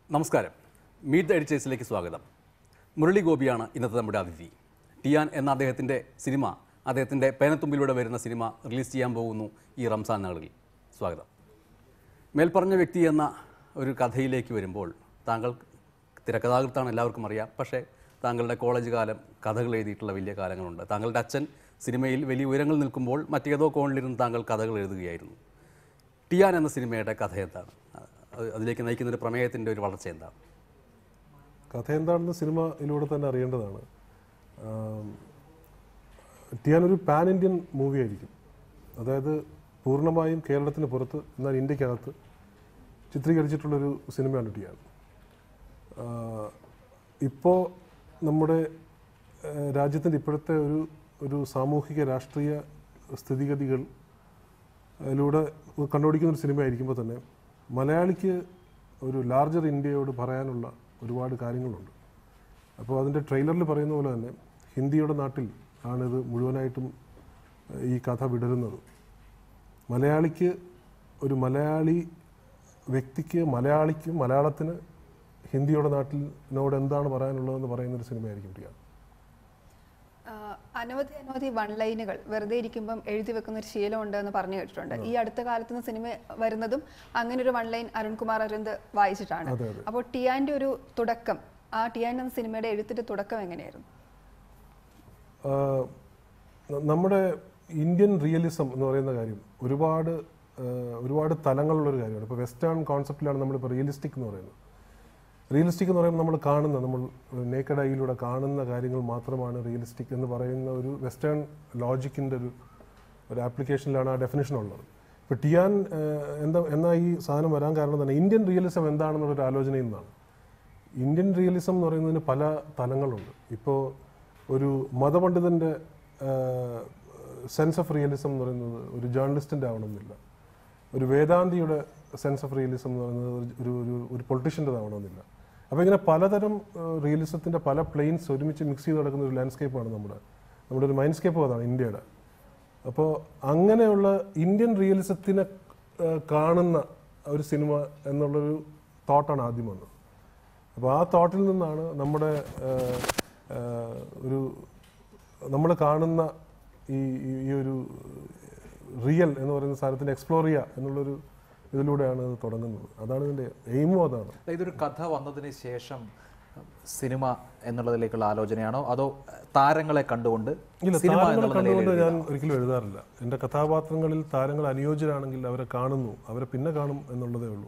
നമസ്കാരം meet the എഡിറ്റേഴ്സിലേക്ക് സ്വാഗതം മുരളി ഗോപിയാണ് ഇന്നത്തെ നമ്മുടെ അതിഥി ടിയാൻ എന്ന അദ്ദേഹത്തിൻ്റെ സിനിമ അദ്ദേഹത്തിൻ്റെ പേനത്തുമ്പിലൂടെ വരുന്ന സിനിമ റിലീസ് ചെയ്യാൻ പോകുന്നു ഈ റംസാൻ നാളിൽ സ്വാഗതം മേൽപ്പറഞ്ഞ വ്യക്തി എന്ന ഒരു കഥയിലേക്ക് വരുമ്പോൾ താങ്കൾ തിരക്കഥാകൃത്താണ് എല്ലാവർക്കും അറിയാം പക്ഷേ താങ്കളുടെ കോളേജ് കാലം കഥകൾ എഴുതിയിട്ടുള്ള വലിയ കാലങ്ങളുണ്ട് താങ്കളുടെ അച്ഛൻ സിനിമയിൽ വലിയ ഉയരങ്ങൾ നിൽക്കുമ്പോൾ മറ്റേതോ കോണിലിരുന്ന് താങ്കൾ കഥകൾ എഴുതുകയായിരുന്നു ടിയാൻ എന്ന സിനിമയുടെ കഥ എന്താണ് അത് അതിലേക്ക് നയിക്കുന്ന ഒരു പ്രമേയത്തിൻ്റെ ഒരു വളർച്ച എന്താണ് കഥ എന്താണെന്ന് സിനിമയിലൂടെ തന്നെ അറിയേണ്ടതാണ് ആം, ടിയാൻ ഒരു പാൻ ഇന്ത്യൻ മൂവി ആയിരിക്കും അതായത് പൂർണ്ണമായും കേരളത്തിന് പുറത്ത് എന്നാൽ ഇന്ത്യക്കകത്ത് ചിത്രീകരിച്ചിട്ടുള്ളൊരു സിനിമയാണ് ടിയാൻ ഇപ്പോൾ നമ്മുടെ രാജ്യത്തിൻ്റെ ഇപ്പോഴത്തെ ഒരു ഒരു സാമൂഹിക രാഷ്ട്രീയ സ്ഥിതിഗതികൾ അതിലൂടെ കണ്ടുപിടിക്കുന്ന ഒരു സിനിമ ആയിരിക്കുമ്പോൾ തന്നെ മലയാളിക്ക് ഒരു ലാർജർ ഇന്ത്യയോട് പറയാനുള്ള ഒരുപാട് കാര്യങ്ങളുണ്ട് അപ്പോൾ അതിൻ്റെ ട്രെയിലറിൽ പറയുന്ന പോലെ തന്നെ ഹിന്ദിയുടെ നാട്ടിൽ ആണിത് മുഴുവനായിട്ടും ഏഹ്, ഈ കഥ വിടരുന്നത് മലയാളിക്ക് ഒരു മലയാളി വ്യക്തിക്ക് മലയാളിക്ക് മലയാളത്തിന് ഹിന്ദിയുടെ നാട്ടിനോട് എന്താണ് പറയാനുള്ളതെന്ന് പറയുന്ന ഒരു സിനിമയായിരിക്കും ടിയാൻ ആഹ് അനവധി അനവധി വൺ ലൈനുകൾ വെറുതെ ഇരിക്കുമ്പം എഴുതി വെക്കുന്ന ഒരു ശീലമുണ്ട് എന്ന് പറഞ്ഞു കേട്ടിട്ടുണ്ട് ഈ അടുത്ത കാലത്ത് നിന്ന് സിനിമ വരുന്നതും അങ്ങനെ ഒരു വൺ ലൈൻ അരുൺകുമാർ അരവിന്ദ് വായിച്ചിട്ടാണ് അതെ, അതെ. അപ്പോൾ ടിയാന്റെ ഒരു തുടക്കം ആ ടിയാൻ എന്ന സിനിമയുടെ എഴുത്തിന്റെ തുടക്കം എങ്ങനെയായിരുന്നു ആഹ് ന- നമ്മുടെ ഇന്ത്യൻ റിയലിസം എന്ന് പറയുന്ന കാര്യം ഒരുപാട് ആഹ് ഒരുപാട് തലങ്ങളുള്ളൊരു കാര്യമാണ് ഇപ്പോൾ വെസ്റ്റേൺ കോൺസെപ്റ്റിലാണ് നമ്മളിപ്പോൾ റിയലിസ്റ്റിക് എന്ന് പറയുന്നത് റിയലിസ്റ്റിക് എന്ന് പറയുമ്പോൾ നമ്മൾ കാണുന്ന നമ്മൾ നേക്കഡ് ഐയിലൂടെ കാണുന്ന കാര്യങ്ങൾ മാത്രമാണ് റിയലിസ്റ്റിക് എന്ന് പറയുന്ന ഒരു വെസ്റ്റേൺ ലോജിക്കിൻ്റെ ഒരു ഒരു ആപ്ലിക്കേഷനിലാണ് ആ ഡെഫിനേഷൻ ഉള്ളത് ഇപ്പോൾ ടിയാൻ ആഹ് എന്താ എന്നാ ഈ സാധനം വരാൻ കാരണം തന്നെ ഇന്ത്യൻ റിയലിസം എന്താണെന്നുള്ളൊരു ആലോചനയിൽ നിന്നാണ് ഇന്ത്യൻ റിയലിസം എന്ന് പറയുന്നതിന് പല തലങ്ങളുണ്ട് ഇപ്പോൾ ഒരു മതപണ്ഡിതൻ്റെ സെൻസ് ഓഫ് റിയലിസം എന്ന് പറയുന്നത് ഒരു ജേർണലിസ്റ്റിൻ്റെ ആവണമെന്നില്ല ഒരു വേദാന്തിയുടെ സെൻസ് ഓഫ് റിയലിസം എന്ന് പറയുന്നത് ഒരു- ഒരു ഒരു ഒരു പൊളിറ്റീഷ്യൻ്റെ ആവണമെന്നില്ല അപ്പോൾ ഇങ്ങനെ പലതരം റിയലിസത്തിൻ്റെ പല പ്ലെയിൻസ് ഒരുമിച്ച് മിക്സ് ചെയ്ത് നടക്കുന്ന ഒരു ലാൻഡ്സ്കേപ്പാണ് നമ്മുടെ നമ്മുടെ ഒരു മൈൻഡ്സ്കേപ്പ് അതാണ് ഇന്ത്യയുടെ അപ്പോൾ അങ്ങനെയുള്ള ഇന്ത്യൻ റിയലിസത്തിനെ ആ, കാണുന്ന ഒരു സിനിമ എന്നുള്ളൊരു തോട്ടാണ് ആദ്യം വന്നത് അപ്പോൾ ആ തോട്ടിൽ നിന്നാണ് നമ്മുടെ ആ, ആ, ഒരു നമ്മൾ കാണുന്ന ഈ ഈ- ഈ ഒരു റിയൽ എന്ന് പറയുന്ന സാധനത്തിൻ്റെ എക്സ്പ്ലോർ ചെയ്യുക എന്നുള്ളൊരു ഇതിലൂടെയാണ് ഇത് തുടങ്ങുന്നത് അതാണ് ഇതിൻ്റെ എയിമും അതാണ് അല്ല, ഇതൊരു കഥ വന്നതിന് ശേഷം സിനിമ എന്നുള്ളതിലേക്കുള്ള ആലോചനയാണോ അതോ താരങ്ങളെ കണ്ടുകൊണ്ട് ഇല്ല സിനിമ താരങ്ങളെ എന്നുള്ള നിലയിൽ കണ്ടുകൊണ്ട് എഴുതിയതാണോ? ഞാൻ ഒരിക്കലും എഴുതാറില്ല എൻ്റെ കഥാപാത്രങ്ങളിൽ താരങ്ങൾ അനുയോജ്യരാണെങ്കിൽ അവരെ കാണുന്നു അവരെ പിന്നെ കാണും എന്നുള്ളതേ ഉള്ളൂ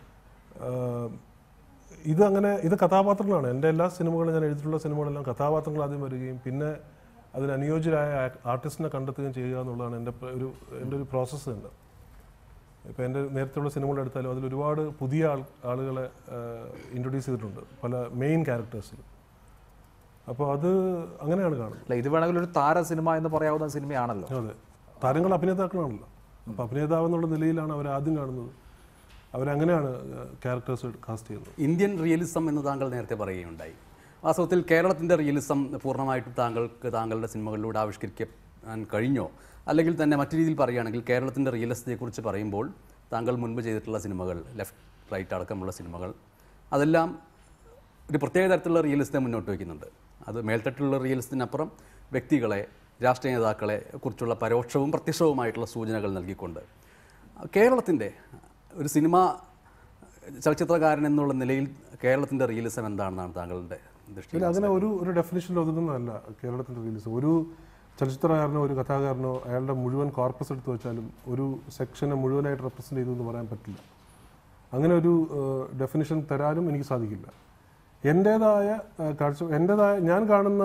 ആഹ് ഇത് അങ്ങനെ ഇത് കഥാപാത്രങ്ങളാണ് എൻ്റെ എല്ലാ സിനിമകളും ഞാൻ എഴുതിയിട്ടുള്ള സിനിമകളെല്ലാം കഥാപാത്രങ്ങൾ ആദ്യം വരികയും പിന്നെ അതിന് അനുയോജ്യരായ ആർട്ടിസ്റ്റിനെ കണ്ടെത്തുകയും ചെയ്യുക എന്നുള്ളതാണ് എൻ്റെ പ്ര- ഒരു എൻ്റെ ഒരു പ്രോസസ്സ് തന്നെ ഇപ്പോൾ എൻ്റെ നേരത്തെയുള്ള സിനിമകൾ എടുത്താലും അതിൽ ഒരുപാട് പുതിയ ആൾ ആളുകളെ ഇൻട്രൊഡ്യൂസ് ചെയ്തിട്ടുണ്ട് പല മെയിൻ ക്യാരക്ടേഴ്സിൽ അപ്പോൾ അത് അങ്ങനെയാണ് കാണുന്നത് അല്ല ഇത് വേണമെങ്കിൽ ഒരു താര സിനിമ എന്ന് പറയാവുന്ന സിനിമയാണല്ലോ അതെ താരങ്ങൾ അഭിനേതാക്കളാണല്ലോ അപ്പോൾ അഭിനേതാവ് എന്നുള്ള നിലയിലാണ് അവർ ആദ്യം കാണുന്നത് അവരങ്ങനെയാണ് ക്യാരക്ടേഴ്സ് കാസ്റ്റ് ചെയ്യുന്നത് ഇന്ത്യൻ റിയലിസം എന്ന് താങ്കൾ നേരത്തെ പറയുകയുണ്ടായി വാസ്തവത്തിൽ കേരളത്തിൻ്റെ റിയലിസം പൂർണ്ണമായിട്ടും താങ്കൾക്ക് താങ്കളുടെ സിനിമകളിലൂടെ ആവിഷ്കരിക്കാൻ കഴിഞ്ഞോ അല്ലെങ്കിൽ തന്നെ മറ്റു രീതിയിൽ പറയുകയാണെങ്കിൽ കേരളത്തിൻ്റെ റിയലിസത്തെക്കുറിച്ച് പറയുമ്പോൾ താങ്കൾ മുൻപ് ചെയ്തിട്ടുള്ള സിനിമകൾ ലെഫ്റ്റ് റൈറ്റ് അടക്കമുള്ള സിനിമകൾ അതെല്ലാം ഒരു പ്രത്യേക തരത്തിലുള്ള റിയലിസത്തെ മുന്നോട്ട് വയ്ക്കുന്നുണ്ട് അത് മേൽത്തട്ടിലുള്ള റിയലിസത്തിനപ്പുറം വ്യക്തികളെ രാഷ്ട്രീയ നേതാക്കളെ കുറിച്ചുള്ള പരോക്ഷവും പ്രത്യക്ഷവുമായിട്ടുള്ള സൂചനകൾ നൽകിക്കൊണ്ട് കേരളത്തിൻ്റെ ഒരു സിനിമ ചലച്ചിത്രകാരൻ എന്നുള്ള നിലയിൽ കേരളത്തിൻ്റെ റിയലിസം എന്താണെന്നാണ് താങ്കളുടെ ദൃഷ്ടി ഇല്ല അങ്ങനെ ഒരു ഒരു ഡെഫിനേഷനിൽ ഒതുങ്ങുന്നതല്ല കേരളത്തിൻ്റെ റിലീസ് ഒരു ചലച്ചിത്രകാരനോ ഒരു കഥാകാരനോ അയാളുടെ മുഴുവൻ കോർപ്പസ് എടുത്ത് വെച്ചാലും ഒരു സെക്ഷനെ മുഴുവനായിട്ട് റെപ്രസെൻ്റ് ചെയ്തു എന്ന് പറയാൻ പറ്റില്ല അങ്ങനെ ഒരു ഡെഫിനിഷൻ തരാനും എനിക്ക് സാധിക്കില്ല എൻ്റേതായ കാഴ്ച എൻ്റേതായ ഞാൻ കാണുന്ന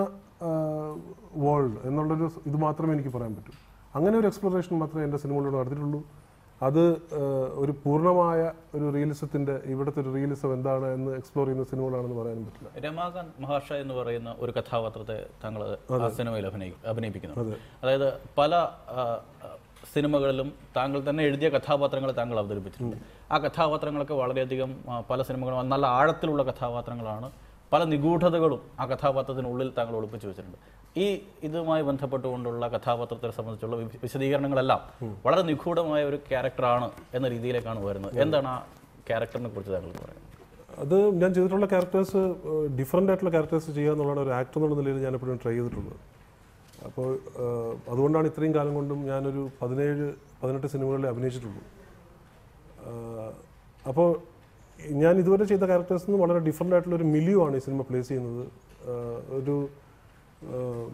വേൾഡ് എന്നുള്ളൊരു ഇത് മാത്രമേ എനിക്ക് പറയാൻ പറ്റൂ അങ്ങനെ ഒരു എക്സ്പ്ലോറേഷൻ മാത്രമേ എൻ്റെ സിനിമകളിലൂടെ നടത്തിയിട്ടുള്ളൂ അത് ആ, ഒരു പൂർണ്ണമായ ഒരു റിയലിസത്തിൻ്റെ ഇവിടുത്തെ ഒരു റിയലിസം എന്താണ് എന്ന് എക്സ്പ്ലോർ ചെയ്യുന്ന സിനിമകളാണെന്ന് പറയാനും പറ്റില്ല രമാകാന്ത് മഹാഷ എന്ന് പറയുന്ന ഒരു കഥാപാത്രത്തെ താങ്കൾ ആ സിനിമയിൽ അഭിനയി അഭിനയിപ്പിക്കുന്നു അതായത് പല ആ, ആ, സിനിമകളിലും താങ്കൾ തന്നെ എഴുതിയ കഥാപാത്രങ്ങൾ താങ്കൾ അവതരിപ്പിച്ചിട്ടുണ്ട് ആ കഥാപാത്രങ്ങളൊക്കെ വളരെയധികം ആ, പല സിനിമകളും നല്ല ആഴത്തിലുള്ള കഥാപാത്രങ്ങളാണ് പല നിഗൂഢതകളും ആ കഥാപാത്രത്തിനുള്ളിൽ താങ്കൾ ഒളിപ്പിച്ചു വെച്ചിട്ടുണ്ട് ഈ ഇതുമായി ബന്ധപ്പെട്ടുകൊണ്ടുള്ള കഥാപാത്രത്തെ സംബന്ധിച്ചുള്ള വി- വിശദീകരണങ്ങളെല്ലാം വളരെ നിഗൂഢമായ ഒരു ക്യാരക്ടറാണ് എന്ന രീതിയിലേക്കാണ് വരുന്നത് എന്താണ് ആ ക്യാരക്ടറിനെ കുറിച്ച് താങ്കൾ പറയുന്നത് അത് ഞാൻ ചെയ്തിട്ടുള്ള ക്യാരക്ടേഴ്സ് ഡിഫറെൻ്റ് ആയിട്ടുള്ള ക്യാരക്ടേഴ്സ് ചെയ്യുക എന്നുള്ളതാണ് ഒരു ആക്ടർ എന്നുള്ള നിലയിൽ ഞാൻ എപ്പോഴും ട്രൈ ചെയ്തിട്ടുള്ളത് അപ്പോൾ ഏഹ്, അതുകൊണ്ടാണ് ഇത്രയും കാലം കൊണ്ടും ഞാനൊരു പതിനേഴ് പതിനെട്ട് സിനിമകളിൽ അഭിനയിച്ചിട്ടുള്ളൂ ആഹ്, അപ്പോൾ ഞാൻ ഇതുവരെ ചെയ്ത ക്യാരക്ടേഴ്സിൽ നിന്ന് വളരെ ഡിഫറെൻ്റ് ആയിട്ടുള്ള ഒരു മിലിയോ ആണ് ഈ സിനിമ പ്ലേസ് ചെയ്യുന്നത് ആഹ്, ഒരു ആഹ്,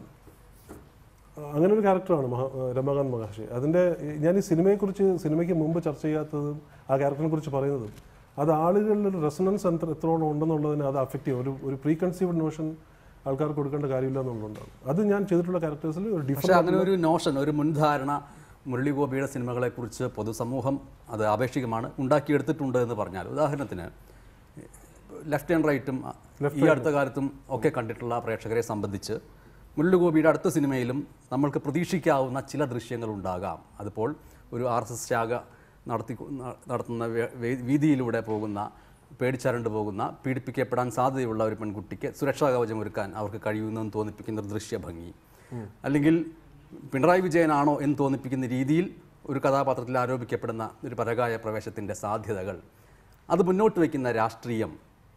അങ്ങനെ ഒരു ക്യാരക്ടറാണ് മഹാ രമാകാന്ത് മഹർഷി അതിൻ്റെ ഞാൻ ഈ സിനിമയെക്കുറിച്ച് സിനിമയ്ക്ക് മുമ്പ് ചർച്ച ചെയ്യാത്തതും ആ ക്യാരക്ടറിനെ കുറിച്ച് പറയുന്നതും അത് ആളുകളിൽ ഒരു റെസണൻസ് എത്ര എത്രത്തോളം ഉണ്ടെന്നുള്ളതിന് അത് അഫക്റ്റ് ചെയ്യും ഒരു ഒരു പ്രീ കൺസീവ്ഡ് നോഷൻ ആൾക്കാർക്ക് കൊടുക്കേണ്ട കാര്യമില്ല എന്നുള്ളതുകൊണ്ടാണ് അത് ഞാൻ ചെയ്തിട്ടുള്ള ക്യാരക്ടേഴ്സിൽ ഒരു പക്ഷേ ഡിഫറെൻ്റ് അങ്ങനെ ഒരു നോഷൻ ഒരു മുൻധാരണ മുരളി ഗോപിയുടെ സിനിമകളെക്കുറിച്ച് പൊതുസമൂഹം അത് ആപേക്ഷികമാണ് ഉണ്ടാക്കിയെടുത്തിട്ടുണ്ട് എന്ന് പറഞ്ഞാൽ ഉദാഹരണത്തിന് ലെഫ്റ്റ് ആൻഡ് റൈറ്റും ഈ അടുത്ത കാലത്തും ഒക്കെ കണ്ടിട്ടുള്ള പ്രേക്ഷകരെ സംബന്ധിച്ച് മുരളി ഗോപിയുടെ അടുത്ത സിനിമയിലും നമ്മൾക്ക് പ്രതീക്ഷിക്കാവുന്ന ചില ദൃശ്യങ്ങൾ ഉണ്ടാകാം അതിപ്പോൾ ഒരു ആർ എസ് എസ് ശാഖ നടത്തി നടത്തുന്ന വേ- വേ- വീതിയിലൂടെ പോകുന്ന പേടിച്ചരണ്ട് പോകുന്ന പീഡിപ്പിക്കപ്പെടാൻ സാധ്യതയുള്ള ഒരു പെൺകുട്ടിക്ക് സുരക്ഷാ കവചം ഒരുക്കാൻ അവർക്ക് കഴിയുമെന്ന് തോന്നിപ്പിക്കുന്ന ഒരു ദൃശ്യഭംഗി അല്ലെങ്കിൽ പിണറായി വിജയനാണോ എന്ന് തോന്നിപ്പിക്കുന്ന രീതിയിൽ ഒരു കഥാപാത്രത്തിൽ ആരോപിക്കപ്പെടുന്ന ഒരു പരകായ പ്രവേശത്തിൻ്റെ സാധ്യതകൾ അത് മുന്നോട്ട് വയ്ക്കുന്ന രാഷ്ട്രീയം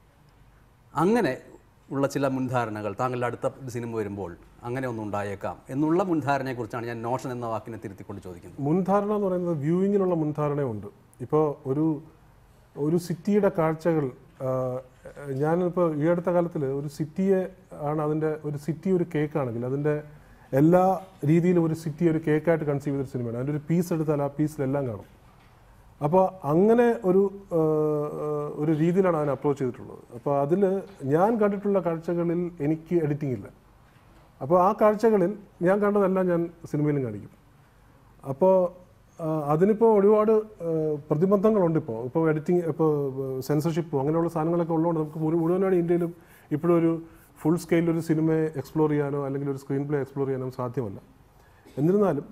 അങ്ങനെ ഉള്ള ചില മുൻധാരണകൾ താങ്കളുടെ അടുത്ത ഒരു സിനിമ വരുമ്പോൾ അങ്ങനെ ഒന്നും ഉണ്ടായേക്കാം എന്നുള്ള മുൻധാരണയെക്കുറിച്ചാണ് ഞാൻ നോഷൻ എന്ന വാക്കിനെ തിരുത്തിക്കൊണ്ട് ചോദിക്കുന്നത് മുൻധാരണ എന്ന് പറയുന്നത് വ്യൂയിങ്ങിനുള്ള മുൻധാരണയുണ്ട് ഇപ്പോൾ ഒരു ഒരു സിറ്റിയുടെ കാഴ്ചകൾ ആ, ഞാനിപ്പോൾ ഈ അടുത്ത കാലത്തിൽ ഒരു സിറ്റിയെ ആണ് അതിൻ്റെ ഒരു സിറ്റി ഒരു കേക്കാണെങ്കിൽ അതിൻ്റെ എല്ലാ രീതിയിലും ഒരു സിറ്റി ഒരു കേക്കായിട്ട് കൺസീവ് ചെയ്തൊരു സിനിമയാണ് അതിൻ്റെ ഒരു പീസ് എടുത്താൽ ആ പീസിലെല്ലാം കാണും അപ്പോൾ അങ്ങനെ ഒരു ആ, ഒരു രീതിയിലാണ് അതിനെ അപ്രോച്ച് ചെയ്തിട്ടുള്ളത് അപ്പോൾ അതിൽ ഞാൻ കണ്ടിട്ടുള്ള കാഴ്ചകളിൽ എനിക്ക് എഡിറ്റിംഗ് ഇല്ല അപ്പോൾ ആ കാഴ്ചകളിൽ ഞാൻ കണ്ടതെല്ലാം ഞാൻ സിനിമയിലും കാണിക്കും അപ്പോൾ അതിനിപ്പോൾ ഒരുപാട് ആ, പ്രതിബന്ധങ്ങളുണ്ട് ഇപ്പോൾ ഇപ്പോൾ എഡിറ്റിംഗ് ഇപ്പോൾ സെൻസർഷിപ്പും അങ്ങനെയുള്ള സാധനങ്ങളൊക്കെ ഉള്ളതുകൊണ്ട് നമുക്ക് മുഴു- മുഴുവനായിട്ട് ഇന്ത്യയിലും ഇപ്പോഴും ഒരു ഫുൾ സ്കെയിലിൽ ഒരു സിനിമയെ എക്സ്പ്ലോർ ചെയ്യാനോ അല്ലെങ്കിൽ ഒരു സ്ക്രീൻ പ്ലേ എക്സ്പ്ലോർ ചെയ്യാനോ സാധ്യമല്ല എന്നിരുന്നാലും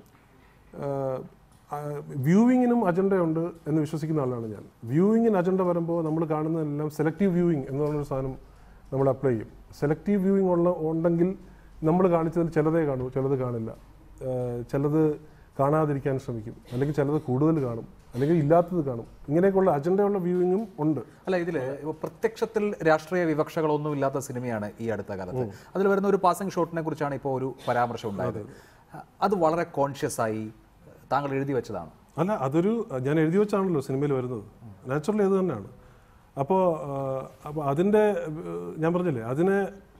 വ്യൂവിങ്ങിനും അജണ്ടയുണ്ട് എന്ന് വിശ്വസിക്കുന്ന ആളാണ് ഞാൻ വ്യൂവിങ്ങിന് അജണ്ട വരുമ്പോൾ നമ്മൾ കാണുന്നതെല്ലാം സെലക്റ്റീവ് വ്യൂവിങ് എന്ന് പറഞ്ഞൊരു സാധനം നമ്മൾ അപ്ലൈ ചെയ്യും സെലക്റ്റീവ് വ്യൂവിങ് ഉള്ള ഉണ്ടെങ്കിൽ നമ്മൾ കാണിച്ചതിൽ ചിലതേ കാണൂ ചിലത് കാണില്ല ആഹ് ചിലത് കാണാതിരിക്കാൻ ശ്രമിക്കും അല്ലെങ്കിൽ ചിലത് കൂടുതൽ കാണും അല്ലെങ്കിൽ ഇല്ലാത്തത് കാണും ഇങ്ങനെയൊക്കെയുള്ള അജണ്ടയുള്ള വ്യൂവിങ്ങും ഉണ്ട് അല്ല ഇതിൽ പ്രത്യക്ഷത്തിൽ രാഷ്ട്രീയ വിവക്ഷകളൊന്നും ഇല്ലാത്ത സിനിമയാണ് ഈ അടുത്ത കാലത്ത് അതിൽ വരുന്ന ഒരു പാസിംഗ് ഷോട്ടിനെ കുറിച്ചാണ് ഇപ്പോൾ ഒരു പരാമർശം ഉണ്ടായത് അത് വളരെ കോൺഷ്യസ് ആയി താങ്കൾ എഴുതി വെച്ചതാണ് അല്ല അതൊരു ഞാൻ എഴുതി വെച്ചാണല്ലോ സിനിമയിൽ വരുന്നത് നാച്ചുറലി അത് തന്നെയാണ് അപ്പോൾ അപ്പോൾ അതിൻ്റെ ഏഹ്, ഞാൻ പറഞ്ഞില്ലേ അതിന്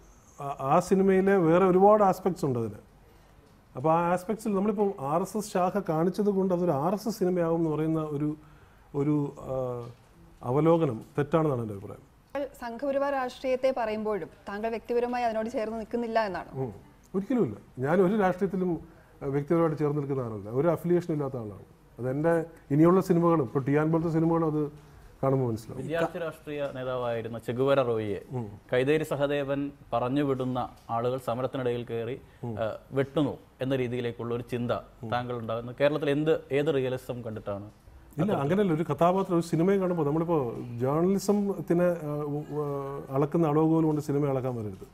ആ- ആ സിനിമയിലെ വേറെ ഒരുപാട് ആസ്പെക്ട്സ് ഉണ്ട് അതിന് അപ്പോൾ ആ ആസ്പെക്ട്സിൽ നമ്മളിപ്പോൾ ആർ എസ് എസ് ശാഖ കാണിച്ചത് കൊണ്ട് അതൊരു ആർ എസ് എസ് സിനിമയാവും എന്ന് പറയുന്ന ഒരു ഒരു ആ, അവലോകനം തെറ്റാണെന്നാണ് എൻ്റെ അഭിപ്രായം താങ്കൾ സംഘപരിവാർ രാഷ്ട്രീയത്തെ പറയുമ്പോഴും താങ്കൾ വ്യക്തിപരമായി അതിനോട് ചേർന്ന് നിൽക്കുന്നില്ല എന്നാണ് ഉം. ഒരിക്കലുമില്ല ഞാൻ ഒരു രാഷ്ട്രീയത്തിലും അഹ്, വ്യക്തിപരമായിട്ട് ചേർന്ന് നിൽക്കുന്ന ആളല്ല ഒരു അഫിലിയേഷൻ ഇല്ലാത്ത ആളാണ് അത് എൻ്റെ ഇനിയുള്ള സിനിമകളും ഇപ്പോൾ ടിയാൻ പോലത്തെ സിനിമകളും അത് കാണുമ്പോൾ മനസ്സിലാവും വിദ്യാർത്ഥി രാഷ്ട്രീയ നേതാവായിരുന്ന ചെഗുവര റോയിയെ കൈതേരി സഹദേവൻ പറഞ്ഞു വിടുന്ന ആളുകൾ സമരത്തിനിടയിൽ കയറി ആ, വെട്ടുന്നു എന്ന രീതിയിലേക്കുള്ള ഒരു ചിന്ത താങ്കൾ ഉണ്ടാകുന്നു കേരളത്തിൽ എന്ത് ഏത് റിയലിസം കണ്ടിട്ടാണ് ഇല്ല അങ്ങനെയല്ല ഒരു കഥാപാത്രം ഒരു സിനിമയെ കാണുമ്പോൾ നമ്മളിപ്പോൾ ജേർണലിസത്തിനെ ആ, ഉ- ആ, അളക്കുന്ന അളവുകോൽ കൊണ്ട് സിനിമ അളക്കാൻ വരരുത്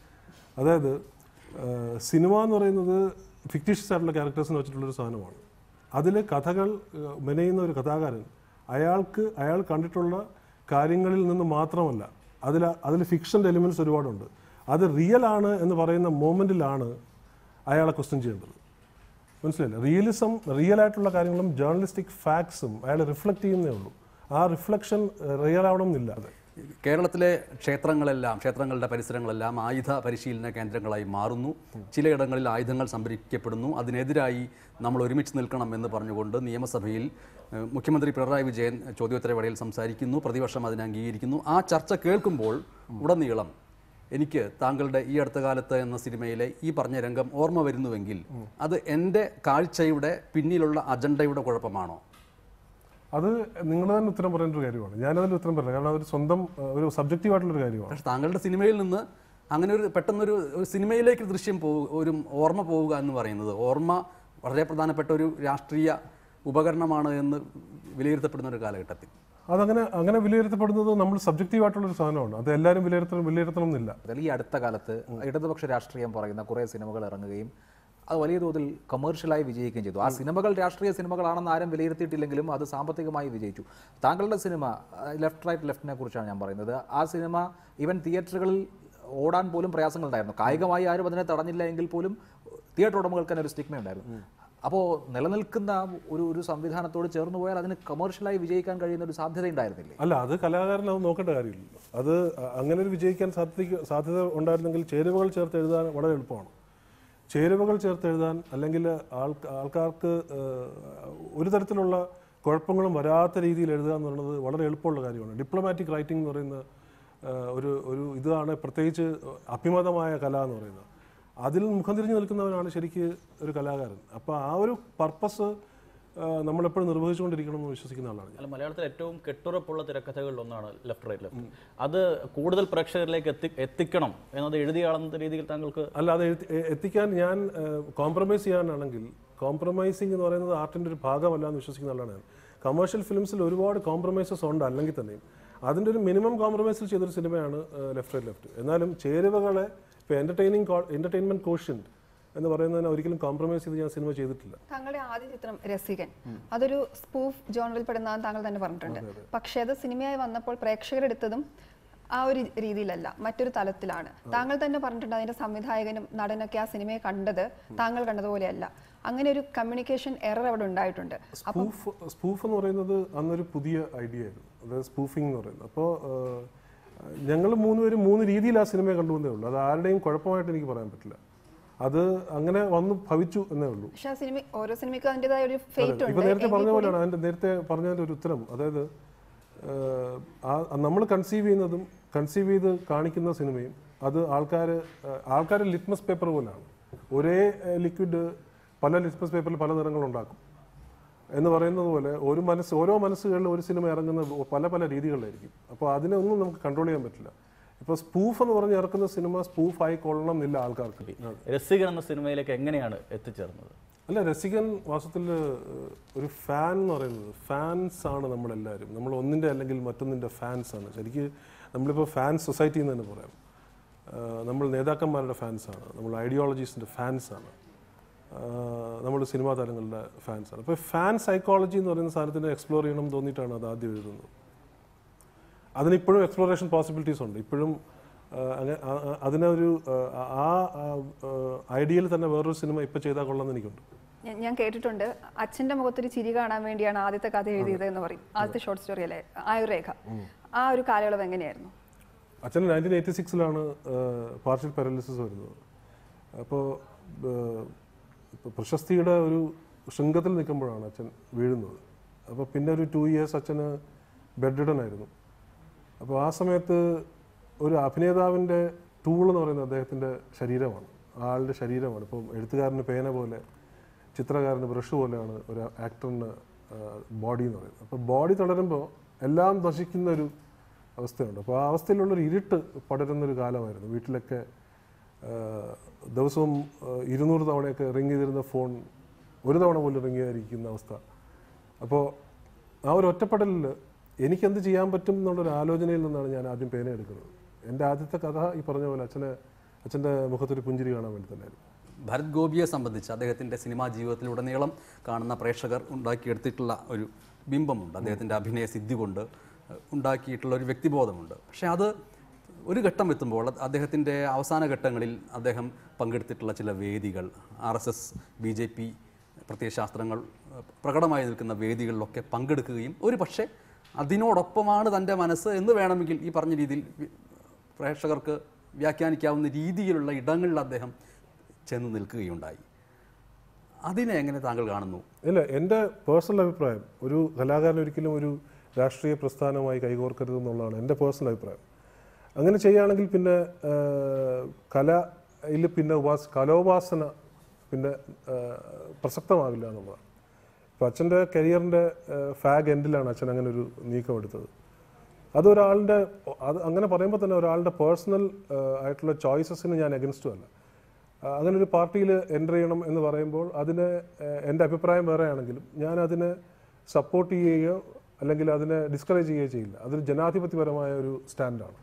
അതായത് ആ, സിനിമ എന്ന് പറയുന്നത് ഫിക്റ്റീഷ്യസ് ആയിട്ടുള്ള ക്യാരക്ടേഴ്സിനെ വെച്ചിട്ടുള്ളൊരു സാധനമാണ് അതിൽ കഥകൾ ആ, മെനയുന്ന ഒരു കഥാകാരൻ അയാൾക്ക് അയാൾ കണ്ടിട്ടുള്ള കാര്യങ്ങളിൽ നിന്ന് മാത്രമല്ല അതിൽ അതിൽ ഫിക്ഷൻ്റെ എലിമെൻറ്റ്സ് ഒരുപാടുണ്ട് അത് റിയൽ ആണ് എന്ന് പറയുന്ന മോമെൻറ്റിലാണ് അയാളെ ക്വസ്റ്റ്യൻ ചെയ്യേണ്ടത് മനസ്സിലായില്ല റിയലിസം റിയൽ ആയിട്ടുള്ള കാര്യങ്ങളും ജേർണലിസ്റ്റിക് ഫാക്ട്സും അയാൾ റിഫ്ലക്റ്റ് ചെയ്യുന്നേ ഉള്ളൂ ആ റിഫ്ലക്ഷൻ റിയൽ ആവണം എന്നില്ല അതെ കേരളത്തിലെ ക്ഷേത്രങ്ങളെല്ലാം ക്ഷേത്രങ്ങളുടെ പരിസരങ്ങളെല്ലാം ആയുധ പരിശീലന കേന്ദ്രങ്ങളായി മാറുന്നു ചിലയിടങ്ങളിൽ ആയുധങ്ങൾ സംഭരിക്കപ്പെടുന്നു അതിനെതിരായി നമ്മൾ ഒരുമിച്ച് നിൽക്കണം എന്ന് പറഞ്ഞുകൊണ്ട് നിയമസഭയിൽ ഏഹ്, മുഖ്യമന്ത്രി പിണറായി വിജയൻ ചോദ്യോത്തരവേളയിൽ സംസാരിക്കുന്നു പ്രതിപക്ഷം അതിനെ അംഗീകരിക്കുന്നു ആ ചർച്ച കേൾക്കുമ്പോൾ ഉടനീളം എനിക്ക് താങ്കളുടെ ഈ അടുത്ത കാലത്ത് എന്ന സിനിമയിലെ ഈ പറഞ്ഞ രംഗം ഓർമ്മ വരുന്നുവെങ്കിൽ അത് എൻ്റെ കാഴ്ചയുടെ പിന്നിലുള്ള അജണ്ടയുടെ കുഴപ്പമാണോ അത് നിങ്ങൾ തന്നെ ഉത്തരം പറയേണ്ട ഒരു കാര്യമാണ് ഞാനതിൽ ഉത്തരം പറയില്ല കാരണം അതൊരു സ്വന്തം ആ, ഒരു സബ്ജക്റ്റീവ് ആയിട്ടുള്ളൊരു കാര്യമാണ് പക്ഷെ താങ്കളുടെ സിനിമയിൽ നിന്ന് അങ്ങനെ ഒരു പെട്ടെന്നൊരു ഒരു സിനിമയിലേക്ക് ദൃശ്യം പോവുക ഒരു ഓർമ്മ പോവുക എന്ന് പറയുന്നത് ഓർമ്മ വളരെ പ്രധാനപ്പെട്ട ഒരു രാഷ്ട്രീയ ഉപകരണമാണ് എന്ന് വിലയിരുത്തപ്പെടുന്ന ഒരു കാലഘട്ടത്തിൽ അതങ്ങനെ അങ്ങനെ വിലയിരുത്തപ്പെടുന്നത് നമ്മൾ സബ്ജക്റ്റീവ് ആയിട്ടുള്ളൊരു സാധനമാണ് അത് എല്ലാവരും വിലയിരുത്തണം വിലയിരുത്തണം എന്നില്ല അതിൽ ഈ അടുത്ത കാലത്ത് ഇടതുപക്ഷ രാഷ്ട്രീയം പറയുന്ന കുറേ സിനിമകൾ ഇറങ്ങുകയും അത് വലിയ തോതിൽ കമേഴ്ഷ്യലായി വിജയിക്കുകയും ചെയ്തു ആ സിനിമകൾ രാഷ്ട്രീയ സിനിമകളാണെന്ന് ആരും വിലയിരുത്തിയിട്ടില്ലെങ്കിലും അത് സാമ്പത്തികമായി വിജയിച്ചു താങ്കളുടെ സിനിമ ലെഫ്റ്റ് റൈറ്റ് ലെഫ്റ്റിനെ കുറിച്ചാണ് ഞാൻ പറയുന്നത് ആ സിനിമ ഈവൻ തിയേറ്ററുകളിൽ ഓടാൻ പോലും പ്രയാസങ്ങളുണ്ടായിരുന്നു കായികമായി ആരും അതിനെ തടഞ്ഞില്ല എങ്കിൽ പോലും തിയേറ്റർ ഉടമകൾക്ക് തന്നെ ഒരു സ്റ്റിഗ്മ ഉണ്ടായിരുന്നു അപ്പോൾ നിലനിൽക്കുന്ന ഒരു ഒരു സംവിധാനത്തോട് ചേർന്ന് പോയാൽ അതിന് കമേഴ്ഷ്യലായി വിജയിക്കാൻ കഴിയുന്ന ഒരു സാധ്യത ഉണ്ടായിരുന്നില്ലേ അല്ല അത് കലാകാരൻ അത് നോക്കേണ്ട കാര്യമില്ലല്ലോ അത് അ- അങ്ങനെ ഒരു വിജയിക്കാൻ സാധ്യത സാധ്യത ഉണ്ടായിരുന്നെങ്കിൽ ചേരുവകൾ ചേർത്ത് എഴുതാൻ വളരെ എളുപ്പമാണ് ചേരുവകൾ ചേർത്ത് എഴുതാൻ അല്ലെങ്കിൽ ആൾ ആൾക്കാർക്ക് ഏഹ്, ഒരു തരത്തിലുള്ള കുഴപ്പങ്ങളും വരാത്ത രീതിയിൽ എഴുതുക എന്ന് പറയുന്നത് വളരെ എളുപ്പമുള്ള കാര്യമാണ് ഡിപ്ലോമാറ്റിക് റൈറ്റിംഗ് എന്ന് പറയുന്ന ഏഹ്, ഒരു ഒരു ഇതാണ് പ്രത്യേകിച്ച് അഭിമതമായ കല എന്ന് പറയുന്നത് അതിൽ മുഖം തിരിഞ്ഞു നിൽക്കുന്നവനാണ് ശരിക്ക് ഒരു കലാകാരൻ അപ്പോൾ ആ ഒരു പർപ്പസ് നമ്മളെപ്പോഴും നിർവഹിച്ചുകൊണ്ടിരിക്കണം എന്ന് വിശ്വസിക്കുന്ന ആളാണ് ഞാൻ അല്ല മലയാളത്തിൽ ഏറ്റവും കെട്ടുറപ്പുള്ള തിരക്കഥകളിൽ ഒന്നാണ് ലെഫ്റ്റ് റൈറ്റ് ലെഫ്റ്റ് അത് കൂടുതൽ പ്രേക്ഷകരിലേക്ക് എത്തി എത്തിക്കണം എന്നത് എഴുതിയ ആളെന്ന രീതിയിൽ താങ്കൾക്ക് അല്ല അത് എത്തി- എ- എത്തിക്കാൻ ഞാൻ കോംപ്രമൈസ് ചെയ്യാനാണെങ്കിൽ കോംപ്രമൈസിങ് എന്ന് പറയുന്നത് ആർട്ടിന്റെ ഒരു ഭാഗമല്ല എന്ന് വിശ്വസിക്കുന്ന ആളാണ് ഞാൻ കമേഴ്ഷ്യൽ ഫിലിംസിൽ ഒരുപാട് കോംപ്രമൈസസ് ഉണ്ട് അല്ലെങ്കിൽ തന്നെയും അതിൻ്റെ ഒരു മിനിമം കോംപ്രമൈസിൽ ചെയ്തൊരു സിനിമയാണ് ലെഫ്റ്റ് റൈറ്റ് ലെഫ്റ്റ് എന്നാലും ചേരുവകളെ ഇപ്പോൾ എന്റർടൈനിങ് എന്റർടൈൻമെന്റ് കോഷ്യന്റ് എന്ന് പറയുന്നതിന് ഒരിക്കലും കോംപ്രമൈസ് ചെയ്ത് ഞാൻ സിനിമ ചെയ്തിട്ടില്ല താങ്കളുടെ ആദ്യ ചിത്രം രസികൻ അതൊരു സ്പൂഫ് ജോണറിൽ പെടുന്നതെന്ന് താങ്കൾ തന്നെ പറഞ്ഞിട്ടുണ്ട് പക്ഷേ അത് സിനിമയായി വന്നപ്പോൾ പ്രേക്ഷകരെടുത്തതും ആ ഒരു രീതിയിലല്ല മറ്റൊരു തലത്തിലാണ് താങ്കൾ തന്നെ പറഞ്ഞിട്ടുണ്ട് അതിന്റെ സംവിധായകനും നടനൊക്കെ ആ സിനിമയെ കണ്ടത് താങ്കൾ കണ്ടതുപോലെയല്ല അങ്ങനെ ഒരു കമ്മ്യൂണിക്കേഷൻ എറർ അവിടെ ഉണ്ടായിട്ടുണ്ട് സ്പൂഫ് സ്പൂഫ് എന്ന് പറയുന്നത് അന്നൊരു പുതിയ ഐഡിയ ആയിരുന്നു അതായത് സ്പൂഫിംഗ് എന്ന് പറയുന്നത് അപ്പോൾ ഞങ്ങൾ മൂന്നുപേരും മൂന്ന് രീതിയിൽ ആ സിനിമയെ കണ്ടുവന്നേ ഉള്ളൂ അത് ആരുടെയും കുഴപ്പമായിട്ട് എനിക്ക് പറയാൻ പറ്റില്ല അത് അങ്ങനെ വന്ന് ഭവിച്ചു എന്നേ ഉള്ളൂ പക്ഷെ ആ സിനിമ ഓരോ സിനിമയ്ക്കും അതിൻ്റെതായ ഒരു ഫേറ്റ് ഇപ്പൊ ഉണ്ട് നേരത്തെ എങ്കിൽ പറഞ്ഞ കൂടി പോലെയാണ് അതിന്റെ നേരത്തെ പറഞ്ഞതിന്റെ ഒരു ഉത്തരം അതായത് നമ്മൾ കൺസീവ് ചെയ്യുന്നതും കൺസീവ് ചെയ്ത് കാണിക്കുന്ന സിനിമയും അത് ആൾക്കാർ ആൾക്കാർ ലിറ്റ്മസ് പേപ്പർ പോലെയാണ് ഒരേ ലിക്വിഡ് പല ലിറ്റ്മസ് പേപ്പറിൽ പല നിറങ്ങൾ ഉണ്ടാക്കും എന്ന് പറയുന്നത് പോലെ ഒരു മനസ്സ് ഓരോ മനസ്സുകളിൽ ഒരു സിനിമ ഇറങ്ങുന്ന പല പല രീതികളിലായിരിക്കും അപ്പോൾ അതിനെ ഒന്നും നമുക്ക് കൺട്രോൾ ചെയ്യാൻ പറ്റില്ല ഇപ്പോൾ സ്പൂഫ് എന്ന് പറഞ്ഞ് ഇറക്കുന്ന സിനിമ സ്പൂഫ് ആയിക്കൊള്ളണം എന്നില്ല ആൾക്കാർക്ക് രസികൻ എന്ന സിനിമയിലേക്ക് എങ്ങനെയാണ് എത്തിച്ചേർന്നത് അല്ല രസികൻ വാസ്തവത്തിൽ ഒരു ഫാൻ എന്ന് പറയുന്നത് ഫാൻസ് ആണ് നമ്മളെല്ലാവരും നമ്മൾ ഒന്നിൻ്റെ അല്ലെങ്കിൽ മറ്റൊന്നിൻ്റെ ഫാൻസ് ആണ് ശരിക്ക് നമ്മളിപ്പോൾ ഫാൻ സൊസൈറ്റി എന്ന് തന്നെ പറയാം ആ, നമ്മൾ നേതാക്കന്മാരുടെ ഫാൻസാണ് നമ്മൾ ഐഡിയോളജീസിൻ്റെ ഫാൻസാണ് നമ്മൾ സിനിമാ താരങ്ങളുടെ ഫാൻസാണ് അപ്പോൾ ഫാൻ സൈക്കോളജി എന്ന് പറയുന്ന സാധനത്തിനെ എക്സ്പ്ലോർ ചെയ്യണം എന്ന് തോന്നിയിട്ടാണ് അത് ആദ്യം എഴുതുന്നത് അതിനിപ്പോഴും എക്സ്പ്ലോറേഷൻ പോസിബിലിറ്റീസ് ഉണ്ട് ഇപ്പോഴും ആ, അങ്ങ- ആ- ആ- അതിനൊരു ആ, ആ ഐഡിയയിൽ തന്നെ വേറൊരു സിനിമ ഇപ്പോൾ ചെയ്താൽ കൊള്ളാമെന്ന് എനിക്കുണ്ട് ഞാൻ- ഞാൻ കേട്ടിട്ടുണ്ട് അച്ഛന്റെ മുഖത്തൊരു ചിരി കാണാൻ വേണ്ടിയാണ് ആദ്യത്തെ കഥ എഴുതിയത് എന്ന് പറയും ആദ്യത്തെ ഷോർട്ട് സ്റ്റോറി അല്ലേ ആയുർരേഖ ആ ഒരു കാലയളവ് എങ്ങനെയായിരുന്നു അച്ഛൻ നയൻറ്റീൻ എയ്റ്റി സിക്സിലാണ് പാർഷ്യൽ പാരലിസിസ് വരുന്നത് അപ്പോൾ പ്രശസ്തിയുടെ ഒരു ശൃംഗത്തിൽ നിൽക്കുമ്പോഴാണ് അച്ഛൻ വീഴുന്നത് അപ്പോൾ പിന്നെ ഒരു ടു ഇയേഴ്സ് അച്ഛന് ബെഡ് റിഡൻ ആയിരുന്നു അപ്പോൾ ആ സമയത്ത് ഒരു അഭിനേതാവിൻ്റെ ടൂൾ എന്ന് പറയുന്നത് അദ്ദേഹത്തിൻ്റെ ശരീരമാണ് ആളുടെ ശരീരമാണ് ഇപ്പം എഴുത്തുകാരന് പേന പോലെ ചിത്രകാരന് ബ്രഷ് പോലെയാണ് ഒരു ആക്ടറിന് ബോഡി എന്ന് പറയുന്നത് അപ്പോൾ ബോഡി തളരുമ്പോൾ എല്ലാം നശിക്കുന്ന ഒരു അവസ്ഥയുണ്ട് അപ്പോൾ ആ അവസ്ഥയിലുള്ളൊരു ഇരുട്ട് പടരുന്നൊരു കാലമായിരുന്നു വീട്ടിലൊക്കെ ആ, ദിവസവും ആ, ഇരുന്നൂറ് തവണയൊക്കെ റിങ് ചെയ്തിരുന്ന ഫോൺ ഒരു തവണ പോലും റിങ് ചെയ്യാതിരിക്കുന്ന അവസ്ഥ അപ്പോൾ ആ ഒരു ഒറ്റപ്പെടലിൽ എനിക്കെന്ത് ചെയ്യാൻ പറ്റും എന്നുള്ളൊരു ആലോചനയിൽ നിന്നാണ് ഞാൻ ആദ്യം പേന എടുക്കുന്നത് എൻ്റെ ആദ്യത്തെ കഥ ഈ പറഞ്ഞ പോലെ അച്ഛനെ അച്ഛൻ്റെ മുഖത്തൊരു പുഞ്ചിരി കാണാൻ വേണ്ടി തന്നെയായിരുന്നു ഭരത് ഗോപിയെ സംബന്ധിച്ച് അദ്ദേഹത്തിൻ്റെ സിനിമാ ജീവിതത്തിലുടനീളം കാണുന്ന പ്രേക്ഷകർ ഉണ്ടാക്കിയെടുത്തിട്ടുള്ള ഒരു ബിംബമുണ്ട് അദ്ദേഹത്തിൻ്റെ അഭിനയ സിദ്ധി കൊണ്ട് ഉണ്ടാക്കിയിട്ടുള്ള ഒരു വ്യക്തിബോധമുണ്ട് പക്ഷേ അത് ഒരു ഘട്ടം എത്തുമ്പോൾ അദ്ദേഹത്തിൻ്റെ അവസാന ഘട്ടങ്ങളിൽ അദ്ദേഹം പങ്കെടുത്തിട്ടുള്ള ചില വേദികൾ R S S B J P പ്രത്യയശാസ്ത്രങ്ങൾ ഏഹ്, പ്രകടമായി നിൽക്കുന്ന വേദികളിലൊക്കെ പങ്കെടുക്കുകയും ഒരു പക്ഷേ അതിനോടൊപ്പമാണ് തൻ്റെ മനസ്സ് എന്ന് വേണമെങ്കിൽ ഈ പറഞ്ഞ രീതിയിൽ വി- പ്രേക്ഷകർക്ക് വ്യാഖ്യാനിക്കാവുന്ന രീതിയിലുള്ള ഇടങ്ങളിൽ അദ്ദേഹം ചെന്ന് നിൽക്കുകയുണ്ടായി അതിനെ എങ്ങനെ താങ്കൾ കാണുന്നു ഇല്ല എൻ്റെ പേഴ്സണൽ അഭിപ്രായം ഒരു കലാകാരൻ ഒരിക്കലും ഒരു രാഷ്ട്രീയ പ്രസ്ഥാനമായി കൈകോർക്കരുത് എന്നുള്ളതാണ് എൻ്റെ പേഴ്സണൽ അഭിപ്രായം അങ്ങനെ ചെയ്യുകയാണെങ്കിൽ പിന്നെ ആ, കലയിൽ പിന്നെ ഉപാസ കലോപാസന പിന്നെ ആ, പ്രസക്തമാവില്ല എന്നുള്ളതാണ് ഇപ്പോൾ അച്ഛൻ്റെ കരിയറിൻ്റെ ഫാഗ് എൻഡിലാണ് അച്ഛൻ അങ്ങനെ ഒരു നീക്കം എടുത്തത് അതൊരാളുടെ അത് അങ്ങനെ പറയുമ്പോൾ തന്നെ ഒരാളുടെ പേഴ്സണൽ ആയിട്ടുള്ള ചോയ്സസിന് ഞാൻ അഗൻസ്റ്റും അല്ല ആ, അങ്ങനെ ഒരു പാർട്ടിയിൽ എൻ്റർ ചെയ്യണം എന്ന് പറയുമ്പോൾ അതിന് ഏഹ്, എൻ്റെ അഭിപ്രായം വേറെ ആണെങ്കിലും ഞാൻ അതിനെ സപ്പോർട്ട് ചെയ്യുകയോ അല്ലെങ്കിൽ അതിനെ ഡിസ്കറേജ് ചെയ്യുകയോ ചെയ്യില്ല അതൊരു ജനാധിപത്യപരമായ ഒരു സ്റ്റാൻഡാണ്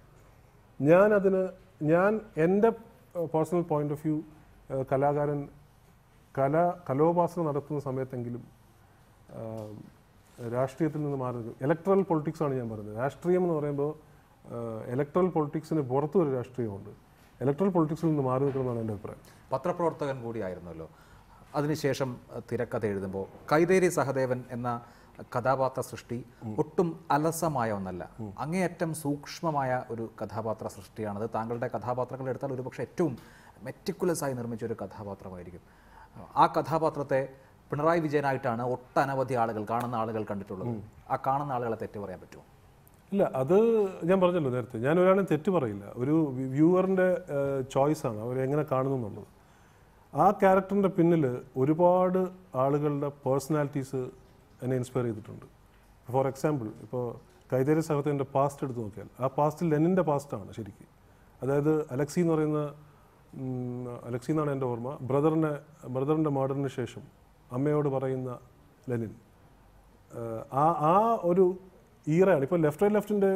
ഞാൻ അതിന് ഞാൻ എൻ്റെ പേഴ്സണൽ പോയിന്റ് ഓഫ് വ്യൂ കലാകാരൻ കല കലോപാസന നടത്തുന്ന സമയത്തെങ്കിലും ആ, രാഷ്ട്രീയത്തിൽ നിന്ന് മാറി ഇലക്ട്രൽ പൊളിറ്റിക്സ് ആണ് ഞാൻ പറയുന്നത് രാഷ്ട്രീയം എന്ന് പറയുമ്പോൾ ഇലക്ട്രൽ പൊളിറ്റിക്സിന് പുറത്തു ഒരു രാഷ്ട്രീയമുണ്ട് ഇലക്ട്രൽ പൊളിറ്റിക്സിൽ നിന്ന് മാറി നിൽക്കണമെന്നാണ് എൻ്റെ അഭിപ്രായം പത്രപ്രവർത്തകൻ കൂടിയായിരുന്നല്ലോ അതിനുശേഷം അഹ്, തിരക്കഥ എഴുതുമ്പോൾ കൈതേരി സഹദേവൻ എന്ന കഥാപാത്ര സൃഷ്ടി ഒട്ടും അലസമായ ഒന്നല്ല അങ്ങേയറ്റം സൂക്ഷ്മമായ ഒരു കഥാപാത്ര സൃഷ്ടിയാണത് താങ്കളുടെ കഥാപാത്രങ്ങൾ എടുത്താൽ ഒരുപക്ഷെ ഏറ്റവും മെറ്റിക്കുലസ് ആയി നിർമ്മിച്ച ഒരു കഥാപാത്രമായിരിക്കും ആ കഥാപാത്രത്തെ പിണറായി വിജയനായിട്ടാണ് ഒട്ടനവധി ആളുകൾ കാണുന്ന ആളുകൾ കണ്ടിട്ടുള്ളത് ആ കാണുന്ന ആളുകളെ തെറ്റ് പറയാൻ പറ്റുമോ ഇല്ല അത് ഞാൻ പറഞ്ഞല്ലോ നേരത്തെ ഞാൻ ഒരാളെ തെറ്റ് പറയില്ല ഒരു വ്യൂവറിൻ്റെ ചോയ്സാണ് അവർ എങ്ങനെ കാണുന്നു എന്നുള്ളത് ആ ക്യാരക്ടറിൻ്റെ പിന്നിൽ ഒരുപാട് ആളുകളുടെ പേഴ്സണാലിറ്റീസ് എന്നെ ഇൻസ്പയർ ചെയ്തിട്ടുണ്ട് ഫോർ എക്സാമ്പിൾ ഇപ്പോൾ കൈതേരി സഹത്തിൻ്റെ പാസ്റ്റ് എടുത്ത് നോക്കിയാൽ ആ പാസ്റ്റിൽ ലെനിൻ്റെ പാസ്റ്റാണ് ശരിക്കും അതായത് അലക്സി എന്ന് പറയുന്ന ഉം, അലക്സി എന്നാണ് എൻ്റെ ഓർമ്മ ബ്രദറിനെ ബ്രദറിൻ്റെ മർഡറിന് ശേഷം അമ്മയോട് പറയുന്ന ലെനിൻ ഏഹ് ആ ആ ഒരു ഈറയാണ് ഇപ്പോൾ ലെഫ്റ്റ് റൈറ്റ് ലെഫ്റ്റിൻ്റെ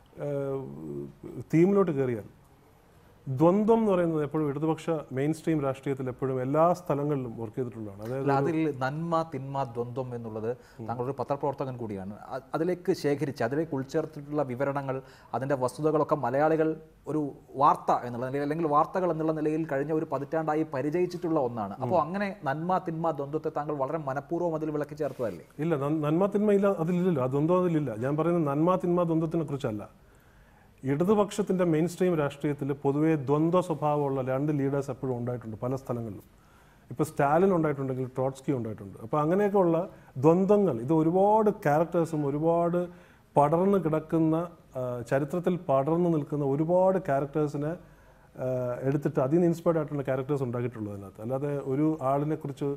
തീമിലോട്ട് കയറിയാൽ ദ്വന്ദ്വം എന്ന് പറയുന്നത് എപ്പോഴും ഇടതുപക്ഷ മെയിൻ സ്ട്രീം രാഷ്ട്രീയത്തിൽ എപ്പോഴും എല്ലാ സ്ഥലങ്ങളിലും വർക്ക് ചെയ്തിട്ടുള്ളതാണ് അതായത് അല്ല അതിൽ നന്മ തിന്മ ദ്വന്ദ്വം എന്നുള്ളത് താങ്കളൊരു പത്രപ്രവർത്തകൻ കൂടിയാണ് അ- അതിലേക്ക് ശേഖരിച്ച് അതിലേക്ക് ഉൾച്ചേർത്തിട്ടുള്ള വിവരണങ്ങൾ അതിൻ്റെ വസ്തുതകളൊക്കെ മലയാളികൾ ഒരു വാർത്ത എന്നുള്ള നിലയിൽ അല്ലെങ്കിൽ വാർത്തകൾ എന്നുള്ള നിലയിൽ കഴിഞ്ഞ ഒരു പതിറ്റാണ്ടായി പരിചയിച്ചിട്ടുള്ള ഒന്നാണ് അപ്പോൾ അങ്ങനെ നന്മ തിന്മ ദ്വന്ദ്വത്തെ താങ്കൾ വളരെ മനഃപൂർവ്വം അതിൽ വിളക്കി ചേർത്തതല്ലേ ഇല്ല നൻ- നന്മ തിന്മ ഇല്ല അതിലില്ലല്ലോ ആ ദ്വന്ദ്വം അതിലില്ല ഞാൻ പറയുന്നത് നന്മ തിന്മ ദ്വന്ദ്വത്തിനെ കുറിച്ചല്ല ഇടതുപക്ഷത്തിന്റെ മെയിൻ സ്ട്രീം രാഷ്ട്രീയത്തിൽ പൊതുവേ ദ്വന്ദ്വ സ്വഭാവമുള്ള രണ്ട് ലീഡേഴ്സ് എപ്പോഴും ഉണ്ടായിട്ടുണ്ട് പല സ്ഥലങ്ങളിലും ഇപ്പോൾ സ്റ്റാലിൻ ഉണ്ടായിട്ടുണ്ടെങ്കിൽ ട്രോട്സ്കി ഉണ്ടായിട്ടുണ്ട് അപ്പോൾ അങ്ങനെയൊക്കെ ഉള്ള ദ്വന്ദ്ങ്ങൾ ഇത് ഒരുപാട് ക്യാരക്ടേഴ്സും ഒരുപാട് പടർന്ന് കിടക്കുന്ന ആ, ചരിത്രത്തിൽ പടർന്നു നിൽക്കുന്ന ഒരുപാട് ക്യാരക്ടേഴ്സിനെ ആ, എടുത്തിട്ട് അതിൽ നിന്ന് ഇൻസ്പയർഡ് ആയിട്ടുള്ള ക്യാരക്ടേഴ്സ് ഉണ്ടാക്കിയിട്ടുള്ളത് അതിനകത്ത് അല്ലാതെ ഒരു ആളിനെ കുറിച്ച്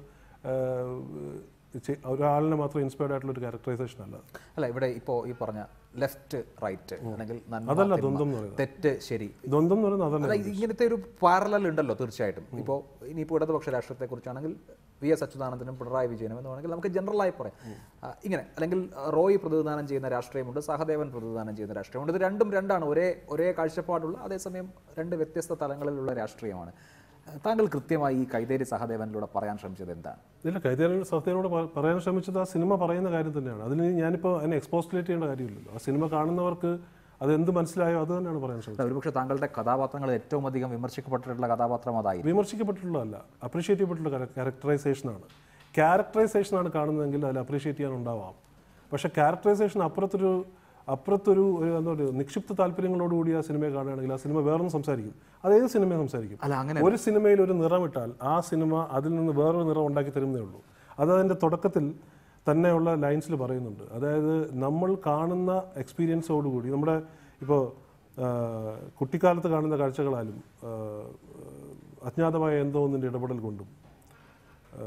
ഒരാളിനെ മാത്രം ഇൻസ്പയർഡ് ആയിട്ടുള്ള ഒരു ക്യാരക്ടറൈസേഷൻ അല്ല അല്ല ഇവിടെ ഇപ്പോൾ ഈ പറഞ്ഞ ലെഫ്റ്റ് റൈറ്റ് അല്ലെങ്കിൽ നന്മ അതല്ല തിന്മ, ദ്വന്ദ്വം എന്ന് പറയുന്നത്. തെറ്റ് ശരി ദ്വന്ദ്വം എന്ന് പറയുന്നത് അതല്ല അല്ല ഇങ്ങനത്തെ ഒരു പാരലൽ ഉണ്ടല്ലോ തീർച്ചയായിട്ടും ഇപ്പോൾ ഇനിയിപ്പോൾ ഇടതുപക്ഷ രാഷ്ട്രീയത്തെ കുറിച്ചാണെങ്കിൽ വി എസ് അച്യുതാനന്ദനും പിണറായി വിജയനും എന്ന് വേണമെങ്കിൽ നമുക്ക് ജനറലായി പറയാം ആ, ഇങ്ങനെ അല്ലെങ്കിൽ ആ, റോയ് പ്രതിനിധാനം ചെയ്യുന്ന രാഷ്ട്രീയമുണ്ട് സഹദേവൻ പ്രതിനിധാനം ചെയ്യുന്ന രാഷ്ട്രീയമുണ്ട് ഇത് രണ്ടും രണ്ടാണ് ഒരേ ഒരേ കാഴ്ചപ്പാടുള്ള അതേസമയം രണ്ട് വ്യത്യസ്ത തലങ്ങളിലുള്ള രാഷ്ട്രീയമാണ് ആ, താങ്കൾ കൃത്യമായി ഈ കൈതേരി സഹദേവനിലൂടെ പറയാൻ ശ്രമിച്ചത് എന്താണ് ഇല്ല കൈതേരൻ സത്യനോട് പറയാൻ ശ്രമിച്ചത് ആ സിനിമ പറയുന്ന കാര്യം തന്നെയാണ് അതിന് ഞാനിപ്പോൾ അതിനെ എക്സ്പോസ്റ്റുലേറ്റ് ചെയ്യേണ്ട കാര്യമില്ലല്ലോ ആ സിനിമ കാണുന്നവർക്ക് അത് എന്ത് മനസ്സിലായോ അത് തന്നെയാണ് പറയാൻ ശ്രമിച്ചത് അല്ല, ഒരുപക്ഷെ താങ്കളുടെ കഥാപാത്രങ്ങൾ ഏറ്റവും അധികം വിമർശിക്കപ്പെട്ടിട്ടുള്ള കഥാപാത്രം അതായിരിക്കും വിമർശിക്കപ്പെട്ടിട്ടുള്ളതല്ല അപ്രീഷിയേറ്റ് ചെയ്യപ്പെട്ടുള്ള ക്യാരക്ടറൈസേഷനാണ് ക്യാരക്ടറൈസേഷനാണ് കാണുന്നതെങ്കിൽ അതിൽ അപ്രീഷിയേറ്റ് ചെയ്യാൻ ഉണ്ടാവാം പക്ഷേ ക്യാരക്ടറൈസേഷൻ അപ്പുറത്തൊരു അപ്പുറത്തൊരു ഒരു എന്താ പറയുക നിക്ഷിപ്ത താല്പര്യങ്ങളോടുകൂടി ആ സിനിമയെ കാണുകയാണെങ്കിൽ ആ സിനിമ വേറൊന്നും സംസാരിക്കും അത് ഏത് സിനിമയും സംസാരിക്കും അല്ല അങ്ങനെ ഒരു സിനിമയിൽ ഒരു നിറമിട്ടാൽ ആ സിനിമ അതിൽ നിന്ന് വേറൊരു നിറം ഉണ്ടാക്കി തരുന്നേ ഉള്ളൂ അത് അതിൻ്റെ തുടക്കത്തിൽ തന്നെയുള്ള ലൈൻസിൽ പറയുന്നുണ്ട് അതായത് നമ്മൾ കാണുന്ന എക്സ്പീരിയൻസോടുകൂടി നമ്മുടെ ഇപ്പോൾ കുട്ടിക്കാലത്ത് കാണുന്ന കാഴ്ചകളാലും ആ, അജ്ഞാതമായ എന്തോ ഒന്നിൻ്റെ ഇടപെടൽ കൊണ്ടും ആ,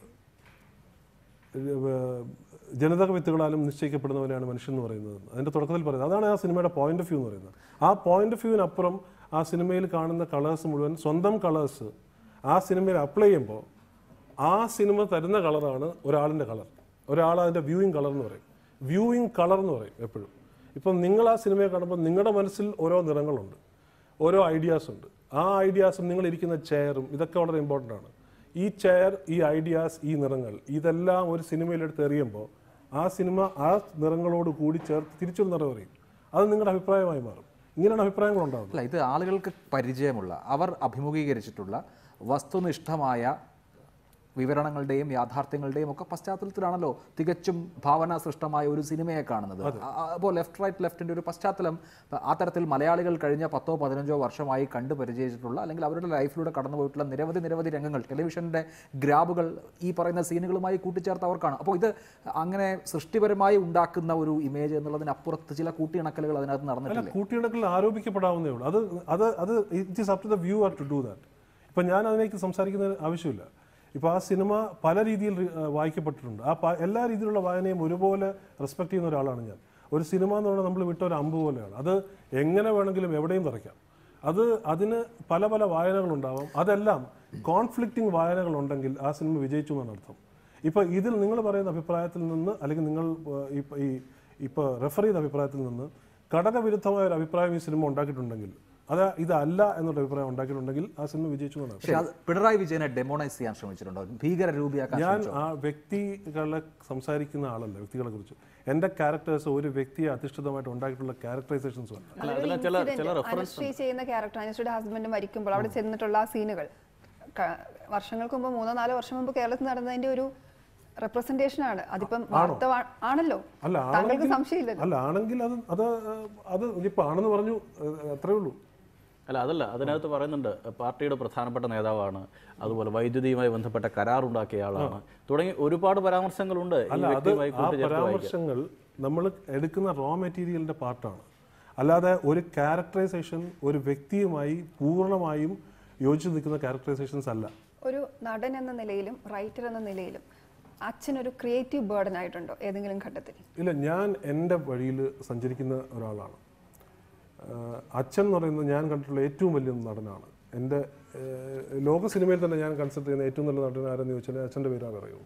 ജനിതക വിത്തുകളാലും നിശ്ചയിക്കപ്പെടുന്നവനാണ് മനുഷ്യൻ എന്ന് പറയുന്നത് അതിൻ്റെ തുടക്കത്തിൽ പറയുന്നത് അതാണ് ആ സിനിമയുടെ പോയിന്റ് ഓഫ് വ്യൂ എന്ന് പറയുന്നത് ആ പോയിന്റ് ഓഫ് വ്യൂവിനപ്പുറം ആ സിനിമയിൽ കാണുന്ന കളേഴ്സ് മുഴുവൻ സ്വന്തം കളേഴ്സ് ആ സിനിമയിൽ അപ്ലൈ ചെയ്യുമ്പോൾ ആ സിനിമ തരുന്ന കളറാണ് ഒരാളിൻ്റെ കളർ ഒരാൾ അതിൻ്റെ വ്യൂയിങ് കളർ എന്ന് പറയും വ്യൂയിങ് കളർ എന്ന് പറയും എപ്പോഴും ഇപ്പം നിങ്ങൾ ആ സിനിമയെ കാണുമ്പോൾ നിങ്ങളുടെ മനസ്സിൽ ഓരോ നിറങ്ങളുണ്ട് ഓരോ ഐഡിയാസ് ഉണ്ട് ആ ഐഡിയാസും നിങ്ങൾ ഇരിക്കുന്ന ചെയറും ഇതൊക്കെ വളരെ ഇമ്പോർട്ടൻ്റ് ആണ് ഈ ചെയർ ഈ ഐഡിയാസ് ഈ നിറങ്ങൾ ഇതെല്ലാം ഒരു സിനിമയിലെടുത്ത് എറിയുമ്പോൾ ആ സിനിമ ആ നിറങ്ങളോട് കൂടി ചേർത്ത് തിരിച്ചൊരു നിറം എറിയും അത് നിങ്ങളുടെ അഭിപ്രായമായി മാറും ഇങ്ങനെയാണ് അഭിപ്രായങ്ങൾ ഉണ്ടാകുന്നത് അല്ല ഇത് ആളുകൾക്ക് പരിചയമുള്ള അവർ അഭിമുഖീകരിച്ചിട്ടുള്ള വസ്തുനിഷ്ഠമായ വിവരണങ്ങളുടെയും യാഥാർത്ഥ്യങ്ങളുടെയും ഒക്കെ പശ്ചാത്തലത്തിലാണല്ലോ തികച്ചും ഭാവനാസൃഷ്ടമായ ഒരു സിനിമയെ കാണുന്നത് അപ്പോൾ ലെഫ്റ്റ് റൈറ്റ് ലെഫ്റ്റിൻ്റെ ഒരു പശ്ചാത്തലം ആ തരത്തിൽ മലയാളികൾ കഴിഞ്ഞ പത്തോ പതിനഞ്ചോ വർഷമായി കണ്ടു പരിചയിച്ചിട്ടുള്ള അല്ലെങ്കിൽ അവരുടെ ലൈഫിലൂടെ കടന്നുപോയിട്ടുള്ള നിരവധി നിരവധി രംഗങ്ങൾ ടെലിവിഷൻ്റെ ഗ്രാബുകൾ ഈ പറയുന്ന സീനുകളുമായി കൂട്ടിച്ചേർത്ത് അവർക്കാണ് അപ്പോൾ ഇത് അങ്ങനെ സൃഷ്ടിപരമായി ഉണ്ടാക്കുന്ന ഒരു ഇമേജ് എന്നുള്ളതിനപ്പുറത്ത് ചില കൂട്ടിയിണക്കലുകൾ അതിനകത്ത് നടന്നിട്ടില്ല അല്ല കൂട്ടിയിണക്കൽ ആരോപിക്കപ്പെടാവുന്നേ ഉള്ളൂ അത് അത് അത് it is up to the viewer to do that ഇപ്പം ഞാൻ അതിലേക്ക് സംസാരിക്കുന്ന ആവശ്യമില്ല ഇപ്പോൾ ആ സിനിമ പല രീതിയിൽ റി- ആ, വായിക്കപ്പെട്ടിട്ടുണ്ട് ആ പ- എല്ലാ രീതിയിലുള്ള വായനയും ഒരുപോലെ റെസ്പെക്ട് ചെയ്യുന്ന ഒരാളാണ് ഞാൻ ഒരു സിനിമ എന്ന് പറഞ്ഞാൽ നമ്മൾ വിട്ട ഒരു അമ്പ് പോലെയാണ് അത് എങ്ങനെ വേണമെങ്കിലും എവിടെയും തറയ്ക്കാം അത് അതിന് പല പല വായനകളുണ്ടാവാം അതെല്ലാം കോൺഫ്ലിക്റ്റിംഗ് വായനകളുണ്ടെങ്കിൽ ആ സിനിമ വിജയിച്ചു എന്നാണ് അർത്ഥം ഇപ്പോൾ ഇതിൽ നിങ്ങൾ പറയുന്ന അഭിപ്രായത്തിൽ നിന്ന് അല്ലെങ്കിൽ നിങ്ങൾ ഏഹ്, ഇപ്പ- ഈ ഇപ്പോൾ റെഫർ ചെയ്ത അഭിപ്രായത്തിൽ നിന്ന് ഘടകവിരുദ്ധമായ ഒരു അഭിപ്രായം ഈ സിനിമ ഉണ്ടാക്കിയിട്ടുണ്ടെങ്കിൽ അത് ഇതല്ല എന്നുള്ള അഭിപ്രായം ഉണ്ടാക്കിയിട്ടുണ്ടെങ്കിൽ ആ സിനിമ വിജയിച്ചു എന്നാണ് പക്ഷേ അത് പിണറായി വിജയനെ ഡെമോണൈസ് ചെയ്യാൻ ശ്രമിച്ചിട്ടുണ്ടോ ഭീകര രൂപിയാക്കാൻ ഞാൻ ആ വ്യക്തികളെ സംസാരിക്കുന്ന ആളല്ല വ്യക്തികളെ കുറിച്ച് എൻ്റെ ക്യാരക്ടേഴ്സ് ഒരു വ്യക്തിയെ അധിഷ്ഠിതമായിട്ട് ഉണ്ടാക്കിയിട്ടുള്ള ക്യാരക്ടറൈസേഷൻസ് അല്ല അല്ല, അതൊരു അതിലെ ചില- incident. ചില reference അനുശ്രീ ചെയ്യുന്ന ക്യാരക്ടർ അനുശ്രീയുടെ ഹസ്ബൻഡ് മരിക്കുമ്പോൾ അവിടെ ചെന്നിട്ടുള്ള ആ സീനുകൾ വർഷങ്ങൾക്ക് മുമ്പ് മൂന്നോ നാലോ വർഷം മുമ്പ് കേരളത്തിൽ നടന്നതിന്റെ ഒരു റെപ്രസെന്റേഷൻ ആണ് അതിപ്പം വാർത്ത വാ- ആണല്ലോ അല്ല താങ്കൾക്ക് ആണെങ്കിൽ സംശയമില്ലല്ലോ അല്ല ആണെങ്കിൽ അത് അത് അത് ഇനിയിപ്പോൾ ആണെന്ന് പറഞ്ഞു ഏഹ്, അത്രേ ഉള്ളൂ അല്ല അതല്ല അതിനകത്ത് പറയുന്നുണ്ട് പാർട്ടിയുടെ പ്രധാനപ്പെട്ട നേതാവാണ് അതുപോലെ വൈദ്യുതിയുമായി ബന്ധപ്പെട്ട കരാർ ഉണ്ടാക്കിയ ആളാണ് തുടങ്ങി ഒരുപാട് പരാമർശങ്ങളുണ്ട് ഈ അല്ല അത് വ്യക്തിയുമായി ആ കൂട്ടിച്ചേർത്ത് വായിക്കാൻ. പരാമർശങ്ങൾ നമ്മൾ എടുക്കുന്ന റോ മെറ്റീരിയലിന്റെ പാർട്ടാണ് അല്ലാതെ ഒരു ക്യാരക്ടറൈസേഷൻ ഒരു വ്യക്തിയുമായി പൂർണ്ണമായും യോജിച്ച് നിൽക്കുന്ന ക്യാരക്ടറൈസേഷൻസ് അല്ല ഒരു നടൻ എന്ന നിലയിലും റൈറ്റർ എന്ന നിലയിലും അച്ഛൻ ഒരു ക്രിയേറ്റീവ് ബേർഡൻ ആയിട്ടുണ്ടോ ഏതെങ്കിലും ഘട്ടത്തിൽ ഇല്ല ഞാൻ എൻ്റെ വഴിയിൽ സഞ്ചരിക്കുന്ന ഒരാളാണ് ആഹ് അച്ഛൻ എന്ന് പറയുന്നത് ഞാൻ കണ്ടിട്ടുള്ള ഏറ്റവും വലിയ നടനാണ് എൻ്റെ ആഹ് ലോക സിനിമയിൽ തന്നെ ഞാൻ കൺസിഡർ ചെയ്യുന്ന ഏറ്റവും നല്ല നടൻ ആരെന്ന് ചോദിച്ചാൽ അച്ഛൻ്റെ പേരാ പറയുള്ളൂ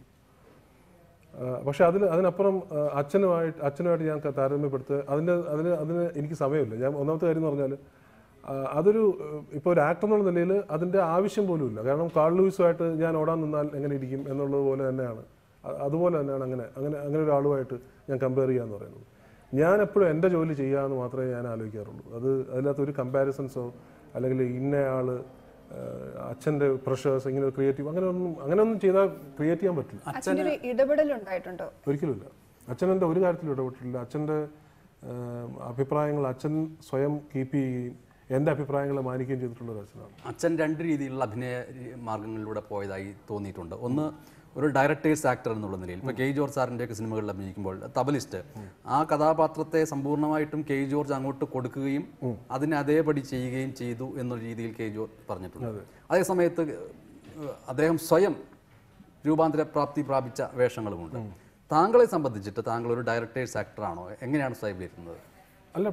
ആഹ് പക്ഷെ അതിൽ അതിനപ്പുറം ആഹ് അച്ഛനുമായിട്ട് അച്ഛനുമായിട്ട് ഞാൻ താരതമ്യപ്പെടുത്തുക അതിൻ്റെ അതിന് അതിന് എനിക്ക് സമയമില്ല ഞാൻ ഒന്നാമത്തെ കാര്യം എന്ന് പറഞ്ഞാൽ ആഹ് അതൊരു ഇപ്പോൾ ഒരു ആക്ടർ എന്നുള്ള നിലയിൽ അതിൻ്റെ ആവശ്യം പോലും ഇല്ല കാരണം കാൾ ലൂയിസുമായിട്ട് ഞാൻ ഓടാൻ നിന്നാൽ എങ്ങനെ ഇരിക്കും എന്നുള്ളത് പോലെ തന്നെയാണ് അ- അതുപോലെ തന്നെയാണ് അങ്ങനെ അങ്ങനെ അങ്ങനെ ഒരാളുമായിട്ട് ഞാൻ കമ്പയർ ചെയ്യാന്ന് പറയുന്നത് ഞാൻ എപ്പോഴും എൻ്റെ ജോലി ചെയ്യാമെന്ന് മാത്രമേ ഞാൻ ആലോചിക്കാറുള്ളൂ അത് അതിനകത്ത് ഒരു കമ്പാരിസൺസോ അല്ലെങ്കിൽ ഇന്നയാൾ അച്ഛൻ്റെ പ്രഷേഴ്സ് ഇങ്ങനെ ക്രിയേറ്റീവ് അങ്ങനെ ഒന്നും അങ്ങനെ ഒന്നും ചെയ്താൽ ക്രിയേറ്റ് ചെയ്യാൻ പറ്റില്ല അച്ഛൻ്റെ ഒരു ഇടപെടൽ ഉണ്ടായിട്ടുണ്ടോ ഒരിക്കലുമില്ല അച്ഛൻ എൻ്റെ ഒരു കാര്യത്തിലും ഇടപെട്ടിട്ടില്ല അച്ഛൻ്റെ ആഹ്, അഭിപ്രായങ്ങൾ അച്ഛൻ സ്വയം കീപ്പ് ചെയ്യുകയും എൻ്റെ അഭിപ്രായങ്ങളെ മാനിക്കുകയും ചെയ്തിട്ടുള്ള ഒരു അച്ഛനാണ് അച്ഛൻ രണ്ട് രീതിയിലുള്ള അഭിനയ രീ- മാർഗങ്ങളിലൂടെ പോയതായി തോന്നിയിട്ടുണ്ട് ഒന്ന് ഒരു ഡയറക്ടേഴ്സ് ആക്ടർ എന്നുള്ള നിലയിൽ ഇപ്പോൾ കെ ജോർജ് സാറിൻ്റെയൊക്കെ സിനിമകളിൽ അഭിനയിക്കുമ്പോൾ തബലിസ്റ്റ് ആ കഥാപാത്രത്തെ സമ്പൂർണ്ണമായിട്ടും കെ ജോർജ് അങ്ങോട്ട് കൊടുക്കുകയും അതിനെ അതേപടി ചെയ്യുകയും ചെയ്തു എന്ന രീതിയിൽ കെ ജോർജ് പറഞ്ഞിട്ടുണ്ട് അതേ സമയത്ത് ഏഹ്, അദ്ദേഹം സ്വയം രൂപാന്തര പ്രാപ്തി പ്രാപിച്ച വേഷങ്ങളുമുണ്ട് താങ്കളെ സംബന്ധിച്ചിട്ട് താങ്കൾ ഒരു ഡയറക്ടേഴ്സ് ആക്ടറാണോ എങ്ങനെയാണ് സ്വയം വരുന്നത് അല്ല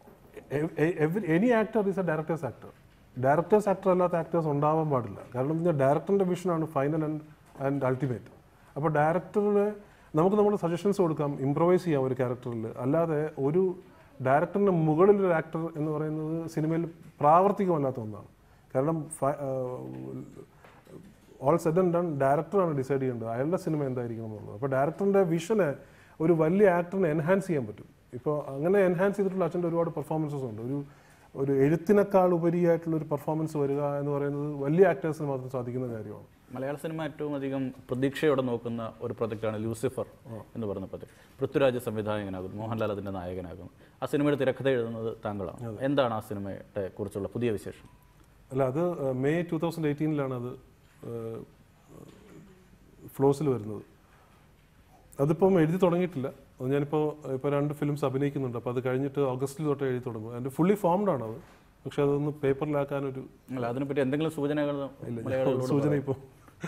any actor is a director's actor director's actor അല്ലാത്ത ആക്ടേഴ്സ് ഉണ്ടാവാൻ പാടില്ല കാരണം പിന്നെ ഡയറക്ടറിൻ്റെ വിഷനാണ് ഫൈനൽ ആൻഡ് ആൻഡ് അൾട്ടിമേറ്റ് അപ്പോൾ ഡയറക്ടറിന് നമുക്ക് നമ്മുടെ സജഷൻസ് കൊടുക്കാം ഇംപ്രവൈസ് ചെയ്യാം ഒരു ക്യാരക്ടറിൽ അല്ലാതെ ഒരു ഡയറക്ടറിന് മുകളിൽ ഒരു ആക്ടർ എന്ന് പറയുന്നത് സിനിമയിൽ പ്രാവർത്തികമല്ലാത്ത ഒന്നാണ് കാരണം ഓൾ സെഡ് ആൻഡ് ഡൺ ഡയറക്ടറാണ് ഡിസൈഡ് ചെയ്യേണ്ടത് അയാളുടെ സിനിമ എന്തായിരിക്കണം എന്നുള്ളത് അപ്പോൾ ഡയറക്ടറിൻ്റെ വിഷനെ ഒരു വലിയ ആക്ടറിനെ എൻഹാൻസ് ചെയ്യാൻ പറ്റും ഇപ്പോൾ അങ്ങനെ എൻഹാൻസ് ചെയ്തിട്ടുള്ള അച്ഛൻ്റെ ഒരുപാട് പെർഫോമൻസസ് ഉണ്ട് ഒരു ഒരു എഴുത്തിനേക്കാൾ ഉപരിയായിട്ടുള്ള ഒരു പെർഫോമൻസ് വരിക എന്ന് പറയുന്നത് വലിയ ആക്ടേഴ്സിന് മാത്രം സാധിക്കുന്ന കാര്യമാണ് മലയാള സിനിമ ഏറ്റവും അധികം പ്രതീക്ഷയോടെ നോക്കുന്ന ഒരു പ്രൊജക്റ്റാണ് ലൂസിഫർ എന്ന് പറയുന്ന പ്രൊജക്ട് പൃഥ്വിരാജ് സംവിധായകനാകുന്നു മോഹൻലാൽ അതിൻ്റെ നായകനാകുന്നു ആ സിനിമയുടെ തിരക്കഥ എഴുതുന്നത് താങ്കളാണ് എന്താണ് ആ സിനിമയെ കുറിച്ചുള്ള പുതിയ വിശേഷം അല്ല അത് മെയ് ടൂ തൗസൻഡ് എയ്റ്റീനിലാണ് അത് ഫ്ലോസിൽ വരുന്നത് അതിപ്പം എഴുതി തുടങ്ങിയിട്ടില്ല അത് ഞാനിപ്പോൾ ഇപ്പോൾ രണ്ട് ഫിലിംസ് അഭിനയിക്കുന്നുണ്ട് അപ്പോൾ അത് കഴിഞ്ഞിട്ട് ഓഗസ്റ്റിൽ തൊട്ട് എഴുതി തുടങ്ങും അതിൻ്റെ ഫുള്ളി ഫോംഡ് ആണ് അത് പക്ഷെ അതൊന്ന് പേപ്പറിലാക്കാനൊരു അല്ല അതിനെപ്പറ്റി എന്തെങ്കിലും സൂചനകൾ മലയാളികളോട് സൂചന ഇപ്പോൾ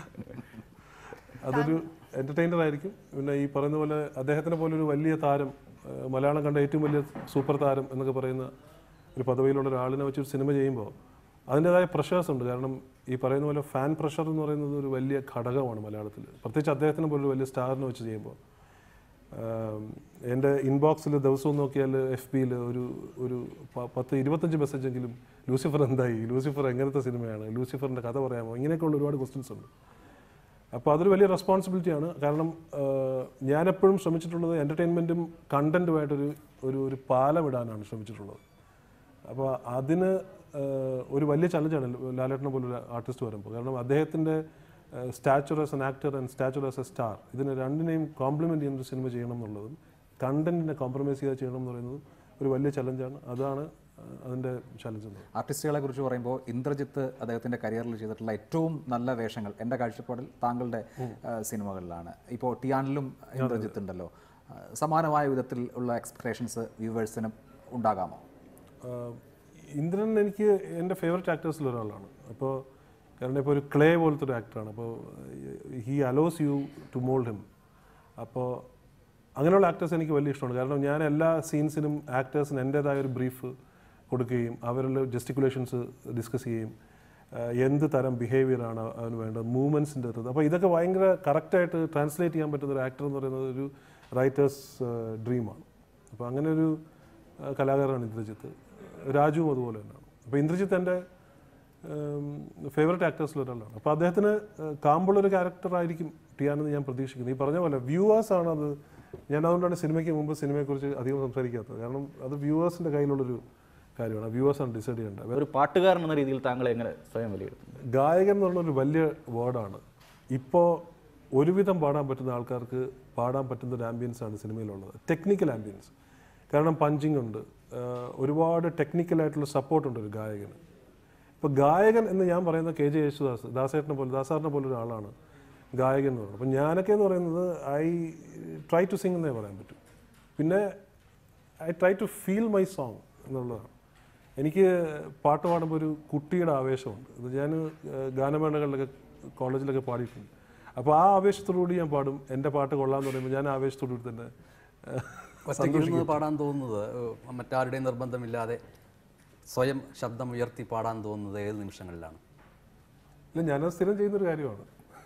അതൊരു എന്റർടൈനർ ആയിരിക്കും പിന്നെ ഈ പറയുന്ന പോലെ അദ്ദേഹത്തിനെ പോലെ ഒരു വലിയ താരം ആ, മലയാളം കണ്ട ഏറ്റവും വലിയ സൂപ്പർ താരം എന്നൊക്കെ പറയുന്ന ഒരു പദവിയിലുള്ള ഒരാളിനെ വെച്ച് ഒരു സിനിമ ചെയ്യുമ്പോൾ അതിൻ്റെതായ പ്രഷേഴ്സ് ഉണ്ട് കാരണം ഈ പറയുന്ന പോലെ ഫാൻ പ്രഷർ എന്ന് പറയുന്നത് ഒരു വലിയ ഘടകമാണ് മലയാളത്തിൽ പ്രത്യേകിച്ച് അദ്ദേഹത്തിനെ പോലെ ഒരു വലിയ സ്റ്റാറിനെ വെച്ച് ചെയ്യുമ്പോൾ ആം, എൻ്റെ ഇൻബോക്സിൽ ദിവസവും നോക്കിയാൽ എഫ് ബിയിൽ ഒരു ഒരു പ- പത്ത് ഇരുപത്തഞ്ച് മെസ്സേജെങ്കിലും ലൂസിഫർ എന്തായി ലൂസിഫർ എങ്ങനത്തെ സിനിമയാണ് ലൂസിഫറിൻ്റെ കഥ പറയാമോ ഇങ്ങനെയൊക്കെയുള്ള ഒരുപാട് ക്വസ്റ്റ്യൻസ് ഉണ്ട് അപ്പോൾ അതൊരു വലിയ റെസ്പോൺസിബിലിറ്റിയാണ് കാരണം ആഹ്, ഞാനെപ്പോഴും ശ്രമിച്ചിട്ടുള്ളത് എൻ്റർടൈൻമെൻറ്റും കണ്ടൻറ്റുമായിട്ടൊരു ഒരു ഒരു പാലമിടാനാണ് ശ്രമിച്ചിട്ടുള്ളത് അപ്പോൾ അതിന് ആഹ്, ഒരു വലിയ ചലഞ്ചാണ് ലാലേട്ടനെ പോലൊരു ആർട്ടിസ്റ്റ് വരുമ്പോൾ കാരണം അദ്ദേഹത്തിൻ്റെ stature as an actor and stature as a star ഇതിനെ രണ്ടിനെയും കോംപ്ലിമെൻറ്റ് ചെയ്യുന്ന ഒരു സിനിമ ചെയ്യണം എന്നുള്ളതും കണ്ടന്റിനെ കോംപ്രമൈസ് ചെയ്ത് ചെയ്യണം എന്ന് പറയുന്നതും ഒരു വലിയ ചലഞ്ചാണ് അതാണ് ആഹ്, അതിൻ്റെ ചലഞ്ച് എന്ന് പറയുന്നത് ആർട്ടിസ്റ്റുകളെ കുറിച്ച് പറയുമ്പോൾ ഇന്ദ്രജിത്ത് അദ്ദേഹത്തിൻ്റെ കരിയറിൽ ചെയ്തിട്ടുള്ള ഏറ്റവും നല്ല വേഷങ്ങൾ എൻ്റെ കാഴ്ചപ്പാടിൽ താങ്കളുടെ ആ, സിനിമകളിലാണ് ഇപ്പോൾ ടിയാനിലും ഇന്ദ്രജിത്ത് ഉണ്ടല്ലോ ആ, സമാനമായ വിധത്തിൽ ഉള്ള എക്സ്പെക്ടേഷൻസ് വ്യൂവേഴ്സിന് ഉണ്ടാകാമോ ആഹ് ഇന്ദ്രൻ എനിക്ക് എൻ്റെ ഫേവററ്റ് ആക്ടേഴ്സിൽ ഒരാളാണ് അപ്പോൾ കാരണം ഇപ്പോൾ ഒരു ക്ലേ പോലത്തെ ഒരു ആക്ടറാണ് അപ്പോൾ he allows you to mould him അപ്പോൾ അങ്ങനെയുള്ള ആക്ടേഴ്സ് എനിക്ക് വലിയ ഇഷ്ടമാണ് കാരണം ഞാൻ എല്ലാ സീൻസിനും ആക്ടേഴ്സിന് എൻ്റേതായ ഒരു ബ്രീഫ് കൊടുക്കുകയും അവരുടെ ജസ്റ്റിക്കുലേഷൻസ് ഡിസ്കസ് ചെയ്യുകയും ആഹ് എന്ത് തരം ബിഹേവിയറാണ് അവന് വേണ്ടത് മൂവ്മെൻറ്റ്സിൻ്റെ അത് അപ്പോൾ ഇതൊക്കെ ഭയങ്കര കറക്റ്റായിട്ട് ട്രാൻസ്ലേറ്റ് ചെയ്യാൻ പറ്റുന്ന ഒരു ആക്ടർ എന്ന് പറയുന്നത് ഒരു റൈറ്റേഴ്സ് ഡ്രീമാണ് അപ്പോൾ അങ്ങനെ ഒരു ആഹ് കലാകാരനാണ് ഇന്ദ്രജിത്ത് രാജുവും അതുപോലെ തന്നെയാണ് അപ്പോൾ ഇന്ദ്രജിത്ത് എൻ്റെ ഫേവററ്റ് ആക്ടേഴ്സിൽ ഒരാളാണ് അപ്പോൾ അദ്ദേഹത്തിന് ഏഹ്, കാമ്പുള്ളൊരു ക്യാരക്ടറായിരിക്കും ടിയാനെന്ന് ഞാൻ പ്രതീക്ഷിക്കുന്നു ഈ പറഞ്ഞ പോലെ വ്യൂവേഴ്സ് ആണ് അത് ഞാൻ അതുകൊണ്ടാണ് സിനിമയ്ക്ക് മുമ്പ് സിനിമയെക്കുറിച്ച് അധികം സംസാരിക്കാത്തത് കാരണം അത് വ്യൂവേഴ്സിൻ്റെ കയ്യിലുള്ളൊരു കാര്യമാണ് വ്യൂവേഴ്സാണ് ഡിസൈഡ് ചെയ്യേണ്ടത് ഒരു പാട്ടുകാരൻ എന്ന രീതിയിൽ താങ്കൾ എങ്ങനെ സ്വയം വിലയിരുത്തുന്നു ഗായകൻ എന്നുള്ളൊരു വലിയ വേർഡാണ് ഇപ്പോൾ ഒരുവിധം പാടാൻ പറ്റുന്ന ആൾക്കാർക്ക് പാടാൻ പറ്റുന്ന ഒരു ആംബിയൻസ് ആണ് സിനിമയിലുള്ളത് ടെക്നിക്കൽ ആംബിയൻസ് കാരണം പഞ്ചിങ് ഉണ്ട് ആഹ് ഒരുപാട് ടെക്നിക്കലായിട്ടുള്ള സപ്പോർട്ടുണ്ട് ഒരു ഗായകന് ഇപ്പോൾ ഗായകൻ എന്ന് ഞാൻ പറയുന്നത് കെ ജെ യേശുദാസ് ദാസേട്ടനെ പോലെ ദാസാറിനെ പോലെ ഒരാളാണ് ഗായകൻ എന്ന് പറയുന്നത് അപ്പം ഞാനൊക്കെ എന്ന് പറയുന്നത് ഐ ട്രൈ ടു സിംഗ് എന്നേ പറയാൻ പറ്റും പിന്നെ I try to feel my song എന്നുള്ളതാണ് എനിക്ക് പാട്ട് പാടുമ്പോൾ ഒരു കുട്ടിയുടെ ആവേശമുണ്ട് ഇത് ഞാൻ ഗാനമേളകളിലൊക്കെ കോളേജിലൊക്കെ പാടിയിട്ടുണ്ട് അപ്പോൾ ആ ആവേശത്തോടുകൂടി ഞാൻ പാടും എൻ്റെ പാട്ട് കൊള്ളാമെന്ന് പറയുമ്പോൾ ഞാൻ ആവേശത്തോടുകൂടി തന്നെ ഏഹ്, ഒറ്റയ്ക്ക് ഇരുന്ന് പാടാൻ തോന്നുന്നത് ഏഹ്, മറ്റാരുടെയും നിർബന്ധമില്ലാതെ സ്വയം ശബ്ദം ഉയർത്തി പാടാൻ തോന്നുന്നത് ഏത് നിമിഷങ്ങളിലാണ് ഇല്ല ഞാനത് സ്ഥിരം ചെയ്യുന്നൊരു കാര്യമാണ്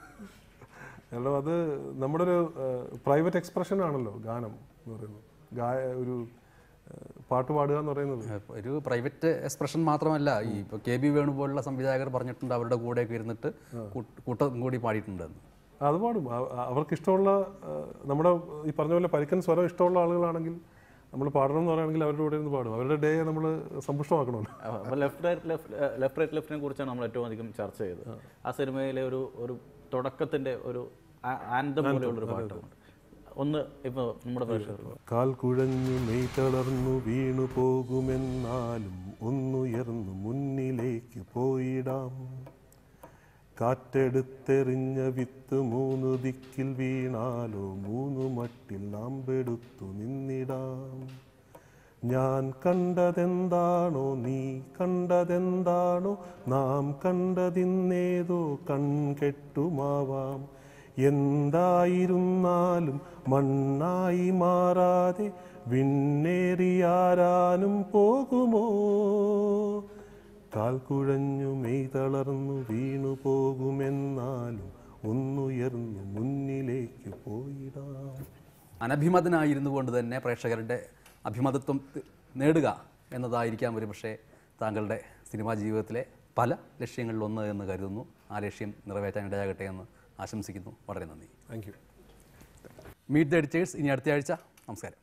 കാരണം അത് നമ്മുടെ ഒരു പ്രൈവറ്റ് എക്സ്പ്രഷൻ ആണല്ലോ ഗാനം എന്ന് പറയുന്നത് ഗായ ഒരു ഏഹ്, പാട്ട് പാടുക എന്ന് പറയുന്നത് ഏഹ്, ഒരു പ്രൈവറ്റ് എക്സ്പ്രഷൻ മാത്രമല്ല ഈ ഇപ്പോൾ കെ ബി വേണു പോലുള്ള സംവിധായകർ പറഞ്ഞിട്ടുണ്ട് അവരുടെ കൂടെയൊക്കെ ഇരുന്നിട്ട് കൂട്ട്- കൂട്ടം കൂടി പാടിയിട്ടുണ്ടെന്ന് അത് പാടും അ- അ- അവർക്ക് ഇഷ്ടമുള്ള ആ, നമ്മുടെ ഈ പറഞ്ഞ പോലെ പരിക്കൻ സ്വരം ഇഷ്ടമുള്ള ആളുകളാണെങ്കിൽ നമ്മൾ പാടണം എന്ന് പറയുകയാണെങ്കിൽ അവരുടെ കൂടെ ഇരുന്ന് പാടും അവരുടെ ഡേ നമ്മൾ സമ്പുഷ്ടമാക്കണമല്ലോ അപ്പോൾ left right left left right ലെഫ്റ്റിനെ കുറിച്ചാണ് നമ്മൾ ഏറ്റവും അധികം ചർച്ച ചെയ്തത് ആ സിനിമയിലെ ഒരു ഒരു തുടക്കത്തിന്റെ ഒരു ആനന്ദം പോലെയുള്ളൊരു പാട്ടുണ്ട് ഒന്ന് ഇപ്പോൾ നമ്മുടെ പ്രേക്ഷകർ കാൽ കുഴഞ്ഞു മെയ് തളർന്നു വീണു പോകുമെന്നാലും ഒന്നുയർന്നു മുന്നിലേക്ക് പോയിടാം കാറ്റെടുത്തെറിഞ്ഞ വിത്ത് മൂന്നു ദിക്കിൽ വീണാലോ മൂന്നു മട്ടിൽ നാം പെടുത്തു നിന്നിടാം ഞാൻ കണ്ടതെന്താണോ നീ കണ്ടതെന്താണോ നാം കണ്ടതിന്നേതോ കൺകെട്ടുമാവാം എന്തായിരുന്നാലും മണ്ണായി മാറാതെ വിണ്ണേറിയാരാനും പോകുമോ കാൽ കുഴഞ്ഞു മെയ് തളർന്നു വീണു പോകുമെന്നാലും ഒന്നുയർന്നു മുന്നിലേക്ക് പോയിടാം അനഭിമതനായിരുന്നു കൊണ്ട് തന്നെ പ്രേക്ഷകരുടെ അഭിമതത്വം ത- നേടുക എന്നതായിരിക്കാം ഒരു പക്ഷേ താങ്കളുടെ സിനിമാ ജീവിതത്തിലെ പല ലക്ഷ്യങ്ങളിലൊന്ന് എന്ന് കരുതുന്നു ആ ലക്ഷ്യം നിറവേറ്റാൻ ഇടയാകട്ടെ എന്ന് ആശംസിക്കുന്നു വളരെ നന്ദി thank you meet the editors ഇനി അടുത്ത ആഴ്ച നമസ്കാരം